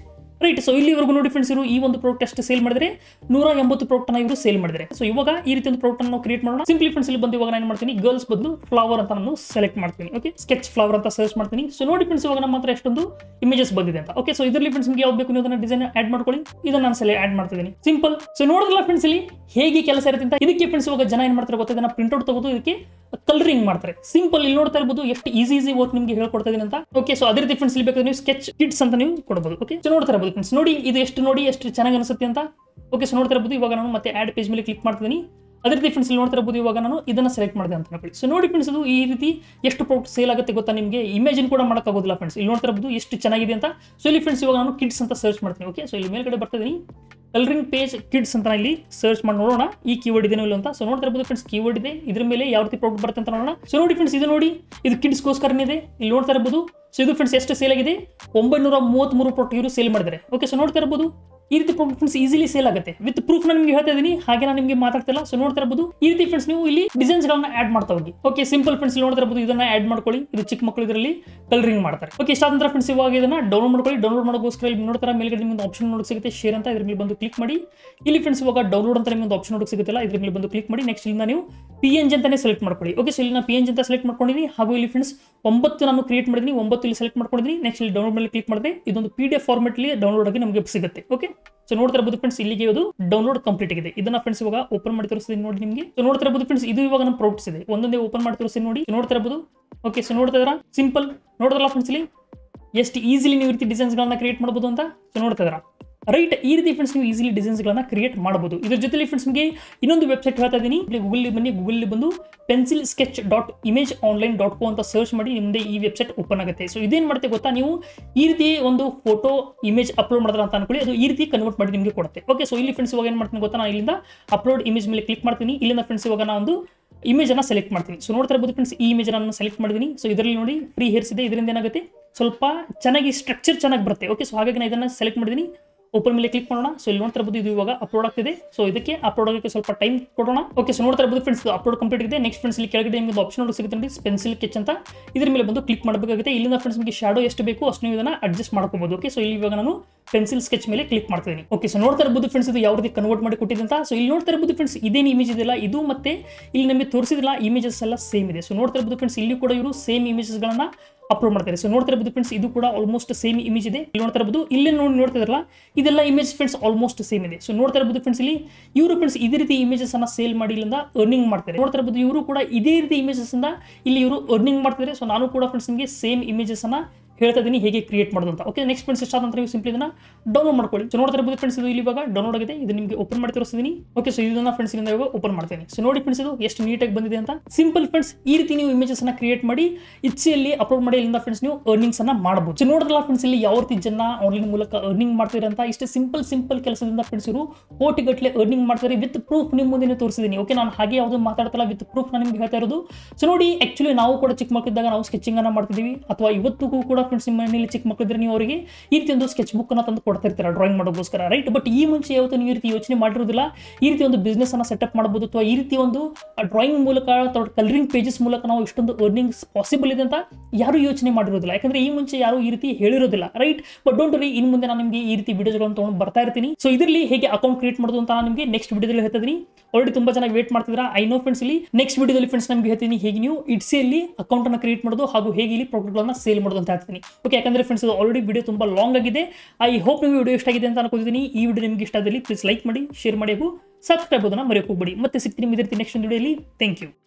ರೈಟ್ ಸೊ ಇಲ್ಲಿವರೆಗೂ ನೋಡಿ ಫ್ರೆಂಡ್ಸ್ ಇವರು ಈ ಒಂದು ಪ್ರಾಡಕ್ಟ್ ಅಷ್ಟು ಸೇಲ್ ಮಾಡಿದ್ರೆ ನೂರ ಎಂಬತ್ತು ಪ್ರಾಡಕ್ಟ್ ಅನ್ನ ಇವರು ಸೇಲ್ ಮಾಡಿದ್ರೆ ಸೊ ಇವಾಗ ಈ ರೀತಿ ಒಂದು ಪ್ರಾಡಕ್ಟ್ ನಾವು ಕ್ರಿಯೇಟ್ ಮಾಡೋಣ ಸಿಂಪ್ಲಿ ಫ್ರೆಂಡ್ಸ್ ಇಲ್ಲಿ ಬಂದು ಇವಾಗ ನಾನು ಏನ್ ಮಾಡ್ತೀನಿ ಗರ್ಲ್ಸ್ ಬದಲು ಫ್ಲವರ್ ಅಂತ ನಾನು ಸೆಲೆಕ್ಟ್ ಮಾಡ್ತೀನಿ ಓಕೆ ಸ್ಕೆಚ್ ಫ್ಲವರ್ ಅಂತ ಸರ್ಚ್ ಮಾಡ್ತೀನಿ ಸೊ ನೋಡಿ ಫ್ರೆಂಡ್ಸ್ ಇವಾಗ ನಮ್ಮ ಹತ್ರ ಎಷ್ಟೊಂದು ಇಮೇಜಸ್ ಬಂದಿದೆ ಅಂತ ಓಕೆ ಸೊ ಇದರಲ್ಲಿ ಫ್ರೆಂಡ್ಸ್ ನಿಮಗೆ ಯಾವ್ದು ಬೇಕು ನೀವು ಅದನ್ನ ಡಿಸೈನ್ ಆಡ್ ಮಾಡ್ಕೊಳ್ಳಿ ಇದನ್ನ ನಾನು ಸೆಲೆ ಆಡ್ ಮಾಡ್ತಿದ್ದೀನಿ ಸಿಂಪಲ್ ಸೊ ನೋಡಿದ್ರಲ್ಲ ಫ್ರೆಂಡ್ಸ್ ಇಲ್ಲಿ ಹೇಗೆ ಕೆಲಸ ಇರುತ್ತೆ ಅಂತ ಇದಕ್ಕೆ ಫ್ರೆಂಡ್ಸ್ ಇವಾಗ ಜನ ಏನ್ ಮಾಡ್ತಾರೆ ಗೊತ್ತಾ ಇದನ್ನ ಪ್ರಿಂಟ್ ಔಟ್ ತಗೋದು ಇದಕ್ಕೆ ಕಲರಿಂಗ್ ಮಾಡ್ತಾರೆ ಸಿಂಪಲ್ ಇಲ್ಲಿ ನೋಡ್ತಾ ಇರ್ಬೋದು ಎಷ್ಟು ಈಸಿ ಈಸಿ ವರ್ಕ್ ನಿಮಗೆ ಹೇಳ್ಕೊಡ್ತಾ ಇದೀನಿ ಅಂತ ಓಕೆ ಸೊ ಅದೇ ರೀತಿ ಫ್ರೆಂಡ್ಸ್ ಇಲ್ಲಿ ಬೇಕಾದ್ರೆ ನೀವು ಸ್ಕೆಚ್ ಕಿಟ್ಸ್ ಅಂತ ನೀವು ಕೊಡಬಹುದು ಓಕೆ ಸೊ ನೋಡ್ತಾ ಇರ್ಬೋದು ಫ್ರೆಂಡ್ಸ್ ನೋಡಿ ಇದು ಎಷ್ಟು ನೋಡಿ ಎಷ್ಟು ಚೆನ್ನಾಗಿ ಅನಿಸುತ್ತೆ ಅಂತ ಓಕೆ ಸೊ ನೋಡ್ತಾ ಇರ್ಬೋದು ಇವಾಗ ನಾನು ಮತ್ತೆ ಆಡ್ ಪೇಜ್ ಮೇಲೆ ಕ್ಲಿಕ್ ಮಾಡ್ತೀನಿ ಅದೇ ರೀತಿ ಫ್ರೆಂಡ್ಸ್ ಇಲ್ಲಿ ನೋಡ್ತಾ ಇರ್ಬೋದು ಇವಾಗ ನಾನು ಇದನ್ನ ಸೆಲೆಕ್ಟ್ ಮಾಡಿದೆ ಅಂತ ಅನ್ಕೊಳ್ಳಿ ಸೊ ನೋಡಿ ಫ್ರೆಂಡ್ಸ್ ಅದು ಈ ರೀತಿ ಎಷ್ಟು ಪ್ರಾಡಕ್ಟ್ ಸೇಲ್ ಆಗುತ್ತೆ ಗೊತ್ತಾ ನಿಮಗೆ ಇಮೇಜಿನ್ ಕೂಡ ಮಾಡೋಕ್ಕಾಗೋದಿಲ್ಲ ಫ್ರೆಂಡ್ಸ್ ಇಲ್ಲಿ ನೋಡ್ತಾ ಇರ್ಬೋದು ಎಷ್ಟು ಚೆನ್ನಾಗಿದೆ ಅಂತ ಸೊ ಇಲ್ಲಿ ಫ್ರೆಂಡ್ಸ್ ಇವಾಗ ನಾನು ಕಿಡ್ಸ್ ಅಂತ ಸರ್ಚ್ ಮಾಡ್ತೀನಿ ಓಕೆ ಸೊ ಇಲ್ಲಿ ಮೇಲ್ಗಡೆ ಬರ್ತಿದ್ದೀನಿ ಕಲರಿಂಗ್ ಪೇಜ್ ಕಿಡ್ಸ್ ಅಂತ ಇಲ್ಲಿ ಸರ್ಚ್ ಮಾಡಿ ನೋಡೋಣ ಈ ಕೀವರ್ಡ್ ಇದೆ ಇಲ್ಲ ಅಂತ ಸೊ ನೋಡ್ತಾ ಇರ್ಬೋದು ಫ್ರೆಂಡ್ಸ್ ಕೀವರ್ಡ್ ಇದೆ ಇದ್ರ ಮೇಲೆ ಯಾವ ರೀತಿ ಪ್ರಾಡಕ್ಟ್ ಬರುತ್ತೆ ಅಂತ ನೋಡೋಣ ಸೊ ನೋಡಿ ಫ್ರೆಂಡ್ಸ್ ಇದು ನೋಡಿ ಇದು ಕಿಡ್ಸ್ಗೋಸ್ಕರನೇ ಇದೆ ಇಲ್ಲಿ ನೋಡ್ತಾ ಇರ್ಬೋದು ಸೊ ಇದು ಫ್ರೆಂಡ್ಸ್ ಎಷ್ಟು ಸೇಲ್ ಆಗಿದೆ ಒಂಬೈನೂರ ಮೂವತ್ತ್ಮೂರು ಪ್ರಾಡಕ್ಟ್ ಇವರು ಸೇಲ್ ಮಾಡಿದ್ದಾರೆ ಓಕೆ ಸೊ ನೋಡ್ತಾ ಇರ್ಬೋದು ಈ ರೀತಿ ಪ್ರಾಡಕ್ಟ್ ಫ್ರೆಂಡ್ಸ್ ಈಸಿಲಿ ಸೇಲ್ ಆಗುತ್ತೆ ವಿತ್ ಪ್ರೂಫ್ ನಾನು ನಿಮಗೆ ಹೇಳ್ತಾ ಇದ್ದೀನಿ ಹಾಗೆ ನಾನು ನಿಮಗೆ ಮಾತಾಡ್ತಿಲ್ಲ ಸೊ ನೋಡ್ತಾ ಇರ್ಬೋದು ಈ ರೀತಿ ಫ್ರೆಂಡ್ಸ್ ನೀವು ಇಲ್ಲಿ ಡಿಸೈನ್ಸ್ ಗಳನ್ನ ಆಡ್ ಮಾಡ್ತಾ ಹೋಗಿ ಓಕೆ ಸಿಂಪಲ್ ಫ್ರೆಂಡ್ಸ್ ನೋಡ್ತಾ ಇರ್ಬೋದು ಇದನ್ನ ಆಡ್ ಮಾಡ್ಕೊಳ್ಳಿ ಇದು ಚಿಕ್ಕ ಮಕ್ಕಳು ಇದರಲ್ಲಿ ಕಲರಿಂಗ್ ಮಾಡ್ತಾರೆ ಓಕೆ ಇಷ್ಟ ನಂತರ ಫ್ರೆಂಡ್ಸ್ ಇವಾಗ ಇದನ್ನ ಡೌನ್ಲೋಡ್ ಮಾಡ್ಕೊಳ್ಳಿ ಡೌನ್ಲೋಡ್ ಮಾಡೋಕ್ಕೋಸ್ಕರ ಇಲ್ಲಿ ನೋಡ್ತಾರೆ ಮೇಲ್ಗಡೆ ನಿಮ್ಗೆ ಆಪ್ಷನ್ ನೋಡೋಕೆ ಸಿಗುತ್ತೆ ಶೇರ್ ಅಂತ ಇದ್ರ ಮೇಲೆ ಬಂದು ಕ್ಲಿಕ್ ಮಾಡಿ ಇಲ್ಲಿ ಫ್ರೆಂಡ್ಸ್ ಇವಾಗ ಡೌನ್ಲೋಡ್ ಅಂತ ನಿಮ್ಗೆ ಒಂದು ಆಪ್ಷನ್ ನೋಡೋಕೆ ಸಿಗುತ್ತಲ್ಲ ಇದ್ರ ಮೇಲೆ ಬಂದು ಕ್ಲಿಕ್ ಮಾಡಿ ನೆಕ್ಸ್ಟ್ ಇಲ್ಲಿಂದ ನೀವು ಪಿ ಎನ್ ಜಿ ಅಂತಾನೆ ಸೆಲೆಕ್ಟ್ ಮಾಡ್ಕೊಳ್ಳಿ ಓಕೆ ಸೊ ಇಲ್ಲಿ ನಾನು ಪಿ ಎನ್ ಜಿ ಅಂತ ಸೆಲೆಕ್ಟ್ ಮಾಡ್ಕೊಂಡಿದ್ದೀನಿ ಹಾಗೂ ಇಲ್ಲಿ ಫ್ರೆಂಡ್ಸ್ ಒಂಬತ್ತು ನಾನು ಕ್ರಿಯೇಟ್ ಮಾಡಿದ್ದೀನಿ ಒಂಬತ್ತು ಇಲ್ಲಿ ಸೆಲೆಕ್ಟ್ ಮಾಡ್ಕೊಂಡಿದ್ದೀನಿ ನೆಕ್ಸ್ಟ್ ಇಲ್ಲಿ ಡೌನ್ಲೋಡ್ ಮೇಲೆ ಕ್ಲಿಕ್ ಮಾಡಿದ್ರೆ ಇದೊಂದು ಪಿ ಡಿ ಎಫ್ ಫಾರ್ಮೆಟ್ಲಿ ಡೌನ್ಲೋಡ್ ಆಗಿ ನಮಗೆ ಸಿಗುತ್ತೆ ಓಕೆ ಸೊ ನೋಡ್ತಾ ಇರಬಹುದು ಫ್ರೆಂಡ್ಸ್ ಇಲ್ಲಿಗೆ ಇದು ಡೌನ್ಲೋಡ್ ಕಂಪ್ಲೀಟ್ ಆಗಿದೆ ಇದನ್ನ ಫ್ರೆಂಡ್ಸ್ ಇವಾಗ ಓಪನ್ ಮಾಡಿ ತೋರಿಸ್ತೀನಿ ನೋಡಿ ನಿಮಗೆ ಸೊ ನೋಡ್ತಾ ಇರಬಹುದು ಫ್ರೆಂಡ್ಸ್ ಇದು ಇವಾಗ ನಮ್ಮ ಪ್ರಾಡಕ್ಟ್ಸ್ ಇದೆ ಒಂದೊಂದೇ ಓಪನ್ ಮಾಡಿ ತೋರಿಸ್ತೀನಿ ನೋಡಿ ನೋಡ್ತಾ ಇರಬಹುದು ಓಕೆ ಸೊ ನೋಡ್ತಾ ಇದ್ದೀರಾ ಸಿಂಪಲ್ ನೋಡಿದ್ರಲ್ಲ ಫ್ರೆಂಡ್ಸ್ ಇಲ್ಲಿ ಎಷ್ಟು ಈಸಿಲಿ ನೀವು ಈ ರೀತಿ ಡಿಸೈನ್ಸ್ಗಳನ್ನ ಕ್ರಿಯೇಟ್ ಮಾಡ್ಬೋದು ಅಂತ ಸೊ ನೋಡ್ತಾ ಇದ್ದೀರಾ ರೈಟ್ ಈ ರೀತಿ ಫ್ರೆಂಡ್ಸ್ ನೀವು ಈಸಿಲಿ ಡಿಸೈನ್ಸ್ಗಳನ್ನ ಕ್ರಿಯೇಟ್ ಮಾಡಬಹುದು ಇದ್ರ ಜೊತೆಲಿ ಫ್ರೆಂಡ್ಸ್ ನಿಮಗೆ ಇನ್ನೊಂದು ವೆಬ್ಸೈಟ್ ಹೇಳ್ತಾ ಇದ್ದೀನಿ ಇಲ್ಲಿ ಗೂಗಲ್ ಬನ್ನಿ ಗೂಗಲ್ ಬಂದು pencil sketch dot image online dot co ಅಂತ ಸರ್ಚ್ ಮಾಡಿ ನಿಮ್ಮದೇ ಈ ವೆಬ್ಸೈಟ್ ಓಪನ್ ಆಗುತ್ತೆ ಸೊ ಇದೇನು ಮಾಡುತ್ತೆ ಗೊತ್ತಾ ನೀವು ಈ ರೀತಿ ಒಂದು ಫೋಟೋ ಇಮೇಜ್ ಅಪ್ಲೋಡ್ ಮಾಡಿದ್ರೆ ಅಂತ ಅನ್ಕೊಳ್ಳಿ ಅದು ಈ ರೀತಿ ಕನ್ವರ್ಟ್ ಮಾಡಿ ನಿಮಗೆ ಕೊಡುತ್ತೆ ಓಕೆ ಸೊ ಇಲ್ಲಿ ಫ್ರೆಂಡ್ಸ್ ಇವಾಗ ಏನು ಮಾಡ್ತೀನಿ ಗೊತ್ತಾ ನಾನು ಇಲ್ಲಿಂದ ಅಪ್ಲೋಡ್ ಇಮೇಜ್ ಮೇಲೆ ಕ್ಲಿಕ್ ಮಾಡ್ತೀನಿ ಇಲ್ಲಿಂದ ಫ್ರೆಂಡ್ಸ್ ಇವಾಗ ನಾನು ಒಂದು ಇಮೇಜನ್ನು ಸೆಲೆಕ್ಟ್ ಮಾಡ್ತೀನಿ ಸೊ ನೋಡ್ತಾ ಇರ್ಬೋದು ಫ್ರೆಂಡ್ಸ್ ಈ ಇಮೇಜ್ ನಾನು ಸೆಲೆಕ್ಟ್ ಮಾಡಿದ್ದೀನಿ ಸೊ ಇದರಲ್ಲಿ ನೋಡಿ ಫ್ರೀ ಹೇರ್ಸ್ ಇದೆ ಇದರಿಂದ ಏನಾಗುತ್ತೆ ಸ್ವಲ್ಪ ಚೆನ್ನಾಗಿ ಸ್ಟ್ರಕ್ಚರ್ ಚೆನ್ನಾಗಿ ಬರುತ್ತೆ ಓಕೆ ಸೊ ಹಾಗಾಗಿ ನಾನು ಇದನ್ನು ಸೆಲೆಕ್ಟ್ ಮಾಡಿದ್ದೀನಿ ಓಪನ್ ಮೇಲೆ ಕ್ಲಿಕ್ ಮಾಡೋಣ ಸೊ ಇಲ್ಲಿ ನೋಡ್ತಾ ಇರ್ಬೋದು ಇದು ಇವಾಗ ಅಪ್ಲೋಡ್ ಆಗ್ತಿದೆ ಸೊ ಇದಕ್ಕೆ ಅಪ್ಲೋಡ್ ಆಗೋಕ್ಕೆ ಸ್ವಲ್ಪ ಟೈಮ್ ಕೊಡೋಣ ಓಕೆ ಸೊ ನೋಡ್ತಾ ಇರ್ಬೋದು ಫ್ರೆಂಡ್ಸ್ ಅಪ್ಲೋಡ್ ಕಂಪ್ಲೀಟ್ ಇದೆ ನೆಕ್ಸ್ಟ್ ಫ್ರೆಂಡ್ಸ್ ಇಲ್ಲಿ ಕೆಳಗಡೆ ನಿಮಗೆ ಆಪ್ಷನ್ ಸಿಗುತ್ತೆ ನೋಡಿ ಪೆನ್ಸಿಲ್ ಕೆಚ್ ಅಂತ ಇದ್ರ ಮೇಲೆ ಬಂದು ಕ್ಲಿಕ್ ಮಾಡಬೇಕಾಗುತ್ತೆ ಇಲ್ಲಿಂದ ಫ್ರೆಂಡ್ಸ್ ನಿಮಗೆ ಶಾಡೋ ಎಷ್ಟು ಬೇಕು ಅಷ್ಟು ನೀವು ಇದನ್ನ ಅಡ್ಜಸ್ಟ್ ಮಾಡ್ಕೋಬಹುದು ಓಕೆ ಸೊ ಇಲ್ಲಿ ಇವಾಗ ನಾನು ಪೆನ್ಸಿಲ್ ಸ್ಕೆಚ್ ಮೇಲೆ ಕ್ಲಿಕ್ ಮಾಡ್ತೀನಿ ಓಕೆ ಸೊ ನೋಡ್ತಾ ಇರ್ಬೋದು ಫ್ರೆಂಡ್ಸ್ ಇದು ಯಾವ ರೀತಿ ಕನ್ವರ್ಟ್ ಮಾಡಿ ಕೊಟ್ಟಿದೆ ಅಂತ ಸೊ ಇಲ್ಲಿ ನೋಡ್ತಾ ಇರ್ಬೋದು ಫ್ರೆಂಡ್ಸ್ ಇದೇನು ಇಮೇಜ್ ಇದೆಯಲ್ಲ ಇದು ಮತ್ತೆ ಇಲ್ಲಿ ನಮಗೆ ತೋರಿಸಿದಿಲ್ಲ ಇಮೇಜಸ್ ಎಲ್ಲ ಸೇಮ್ ಇದೆ ಸೊ ನೋಡ್ತಾ ಇರ್ಬೋದು ಫ್ರೆಂಡ್ಸ್ ಇಲ್ಲಿ ಕೂಡ ಇವರು ಸೇಮ್ ಇಮೇಜಸ್ಗಳನ್ನ ಅಪ್ಲೋಡ್ ಮಾಡ್ತಾರೆ ಸೊ ನೋಡ್ತಾ ಇರ್ಬೋದು ಫ್ರೆಂಡ್ಸ್ ಇದು ಕೂಡ ಆಲ್ಮೋಸ್ಟ್ ಸೇಮ್ ಇಮೇಜ್ ಇದೆ ಇಲ್ಲಿ ನೋಡ್ತಾ ಇರ್ಬೋದು ಇಲ್ಲೇ ನೋಡಿ ನೋಡ್ತಾ ಇದ್ರಲ್ಲ ಇದೆಲ್ಲ ಇಮೇಜ್ ಫ್ರೆಂಡ್ಸ್ ಆಲ್ಮೋಸ್ಟ್ ಸೇಮ್ ಇದೆ ಸೊ ನೋಡ್ತಾ ಇರ್ಬೋದು ಫ್ರೆಂಡ್ಸ್ ಇಲ್ಲಿ ಇವರು ಫ್ರೆಂಡ್ಸ್ ಇದೇ ರೀತಿ ಇಮೇಜಸ್ ಅನ್ನ ಸೇಲ್ ಮಾಡಿ ಇಲ್ಲಿಂದ ಅರ್ನಿಂಗ್ ಮಾಡ್ತಾರೆ ನೋಡ್ತಾ ಇರ್ಬೋದು ಇವರು ಕೂಡ ಇದೇ ರೀತಿ ಇಮೇಜಸ್ ಇಂದ ಇಲ್ಲಿ ಇವರು ಅರ್ನಿಂಗ್ ಮಾಡ್ತಾರೆ ಸೊ ನಾನು ಕೂಡ ಫ್ರೆಂಡ್ಸ್ ನಿಮಗೆ ಸೇಮ್ ಇಮೇಜಸ್ ಅನ್ನ ಹೇಳ್ತಾ ಇದ್ದೀನಿ ಹೇಗೆ ಕ್ರಿಯೇಟ್ ಮಾಡೋದು ಅಂತ ಓಕೆ ನೆಕ್ಸ್ಟ್ ಫ್ರೆಂಡ್ಸ್ ಎಷ್ಟಾದ ನಂತರ ನೀವು ಸಿಂಪ್ಲಿ ಇದನ್ನ ಡೌನ್ಲೋಡ್ ಮಾಡ್ಕೊಳ್ಳಿ ಸೊ ನೋಡ್ತಾ ಇರ್ಬೋದು ಫ್ರೆಂಡ್ಸ್ ಇದು ಇಲ್ಲಿ ಇವಾಗ ಡೌನ್ಲೋಡ್ ಆಗಿದೆ ಇದು ನಿಮಗೆ ಓಪನ್ ಮಾಡಿ ತೋರಿಸ್ತೀನಿ ಓಕೆ ಸೊ ಇದನ್ನ ಫ್ರೆಂಡ್ಸ್ ಇಂದ ಇವಾಗ ಓಪನ್ ಮಾಡ್ತೀನಿ ಸೊ ನೋಡಿ ಫ್ರೆಂಡ್ಸ್ ಇದು ಎಷ್ಟು ನೀಟಾಗಿ ಬಂದಿದೆ ಅಂತ ಸಿಂಪಲ್ ಫ್ರೆಂಡ್ಸ್ ಈ ರೀತಿ ನೀವು ಇಮೇಜಸ್ ಅನ್ನ ಕ್ರಿಯೇಟ್ ಮಾಡಿ ಇಚ್ಛೆಯಲ್ಲಿ ಅಪ್ಲೋಡ್ ಮಾಡಿ ಇಲ್ಲಿಂದ ಫ್ರೆಂಡ್ಸ್ ನೀವು ಅರ್ನಿಂಗ್ಸ್ ಅನ್ನ ಮಾಡಬಹುದು ಸೊ ನೋಡಿದ್ರಲ್ಲ ಫ್ರೆಂಡ್ಸ್ ಇಲ್ಲಿ ಯಾವ ರೀತಿ ಜನ ಆನ್ಲೈನ್ ಮೂಲಕ ಅರ್ನಿಂಗ್ ಮಾಡ್ತಾರೆ ಅಂತ ಇಷ್ಟೇ ಸಿಂಪಲ್ ಸಿಂಪಲ್ ಕೆಲಸದಿಂದ ಫ್ರೆಂಡ್ಸ್ ಇವರು ಕೋಟಿಗಟ್ಟಲೆ ಅರ್ನಿಂಗ್ ಮಾಡ್ತಾರೆ ವಿತ್ ಪ್ರೂಫ್ ನಿಮ್ಮ ಮುಂದೆ ತೋರಿಸಿದ್ದೀನಿ ಓಕೆ ನಾನು ಹಾಗೆ ಯಾವುದು ಮಾತಾಡ್ತಲ್ಲ ವಿತ್ ಪ್ರೂಫ್ ನಾನು ನಿಮ್ಗೆ ಹೇಳ್ತಾ ಇರೋದು ಸೊ ನೋಡಿ ಆಕ್ಚುಲಿ ನಾವು ಕೂಡ ಚಿಕ್ಕ ಮಕ್ಕಳಿದ್ದಾಗ ನಾವು ಸ್ಕೆಚಿಂಗ್ ಅನ್ನ ಮಾಡ್ತಿದ್ದೀವಿ ಅಥವಾ ಇವತ್ತಿಗೂ ಕೂಡ ಫ್ರೆಂಡ್ಸ್ ನಿಮ್ಮ ಮನೆಯಲ್ಲಿ ಚಿಕ್ಕ ಮಕ್ಕಳಿದ್ರೆ ನೀವು ಅವರಿಗೆ ಈ ರೀತಿ ಒಂದು ಸ್ಕೆಚ್ ಬುಕ್ ಅನ್ನ ತಂದು ಕೊಡ್ತಿರ್ತೀರ ಡ್ರಾಯಿಂಗ್ ಮಾಡೋಕ್ಕೋಸ್ಕರ ರೈಟ್ ಬಟ್ ಈ ಮುಂಚೆ ಯಾವತ್ತೂ ನೀವು ಈ ರೀತಿ ಯೋಚನೆ ಮಾಡಿರೋದಿಲ್ಲ ಈ ರೀತಿ ಒಂದು ಬಿಸ್ನೆಸ್ ಅನ್ನ ಸೆಟಪ್ ಮಾಡಬಹುದು ಅಥವಾ ಈ ರೀತಿ ಒಂದು ಡ್ರಾಯಿಂಗ್ ಮೂಲಕ ಅಥವಾ ಕಲರಿಂಗ್ ಪೇಜಸ್ ಮೂಲಕ ನಾವು ಇಷ್ಟೊಂದು ಅರ್ನಿಂಗ್ಸ್ ಪಾಸಿಬಲ್ ಇದೆ ಅಂತ ಯಾರು ಯೋಚನೆ ಮಾಡಿರೋದಿಲ್ಲ ಯಾಕಂದ್ರೆ ಈ ಮುಂಚೆ ಯಾರು ಈ ರೀತಿ ಹೇಳಿರೋದಿಲ್ಲ ರೈಟ್ ಬಟ್ ಡೋಂಟ್ ವರಿ ಇನ್ನು ಮುಂದೆ ನಾನು ನಿಮಗೆ ಈ ರೀತಿ ವಿಡಿಯೋಸ್ಗಳನ್ನು ತೊಗೊಂಡು ಬರ್ತಾ ಇರ್ತೀನಿ ಸೊ ಇದರಲ್ಲಿ ಹೇಗೆ ಅಕೌಂಟ್ ಕ್ರಿಯೇಟ್ ಮಾಡೋದು ಅಂತ ನಾನು ನಿಮಗೆ ನೆಕ್ಸ್ಟ್ ವಿಡಿಯೋದಲ್ಲಿ ಹೇಳ್ತಿದ್ದೀನಿ ಆಲ್ರೆಡಿ ತುಂಬಾ ಜನ ವೇಟ್ ಮಾಡ್ತಿದ್ರ ಐ ನೋ ಫ್ರೆಂಡ್ಸ್ ಇಲ್ಲಿ ನೆಕ್ಸ್ಟ್ ವಿಡಿಯೋದಲ್ಲಿ ಫ್ರೆಂಡ್ಸ್ ನಮಗೆ ಹೇಳ್ತೀನಿ ಹೇಗೆ ನೀವು ಇಟ್ಸಿಯಲ್ಲಿ ಅಕೌಂಟ್ ಅನ್ನ ಕ್ರಿಯೇಟ್ ಮಾಡೋದು ಹಾಗೂ ಹೇಗೆ ಇಲ್ಲಿ ಪ್ರಾಡಕ್ಟ್ಗಳನ್ನ ಸೇಲ್ ಮಾಡೋದು ಅಂತ ಹೇಳ್ತೀನಿ ಓಕೆ ಯಾಕಂದ್ರೆ ಫ್ರೆಂಡ್ಸ್ ಇದು ಆಲ್ರೆಡಿ ವಿಡಿಯೋ ತುಂಬಾ ಲಾಂಗ್ ಆಗಿದೆ ಐ ಹೋಪ್ ನಿಮಗೆ ವಿಡಿಯೋ ಇಷ್ಟ ಆಗಿದೆ ಅಂತ ಅನ್ಕೋತೀನಿ ಈ ವಿಡಿಯೋ ನಿಮಗೆ ಇಷ್ಟ ಆದಲ್ಲಿ ಪ್ಲೀಸ್ ಲೈಕ್ ಮಾಡಿ ಶೇರ್ ಮಾಡಿ ಹಾಗೂ ಸಬ್ಸ್ಕ್ರೈಬ್ ಆಗೋದನ್ನ ಮರೆಯೋಕೆ ಹೋಗ್ಬೇಡಿ ಮತ್ತೆ ಸಿಗ್ತೀನಿ ಇದೇ ರೀತಿ ನೆಕ್ಸ್ಟ್ ವಿಡಿಯೋಲಿ ಥ್ಯಾಂಕ್ ಯು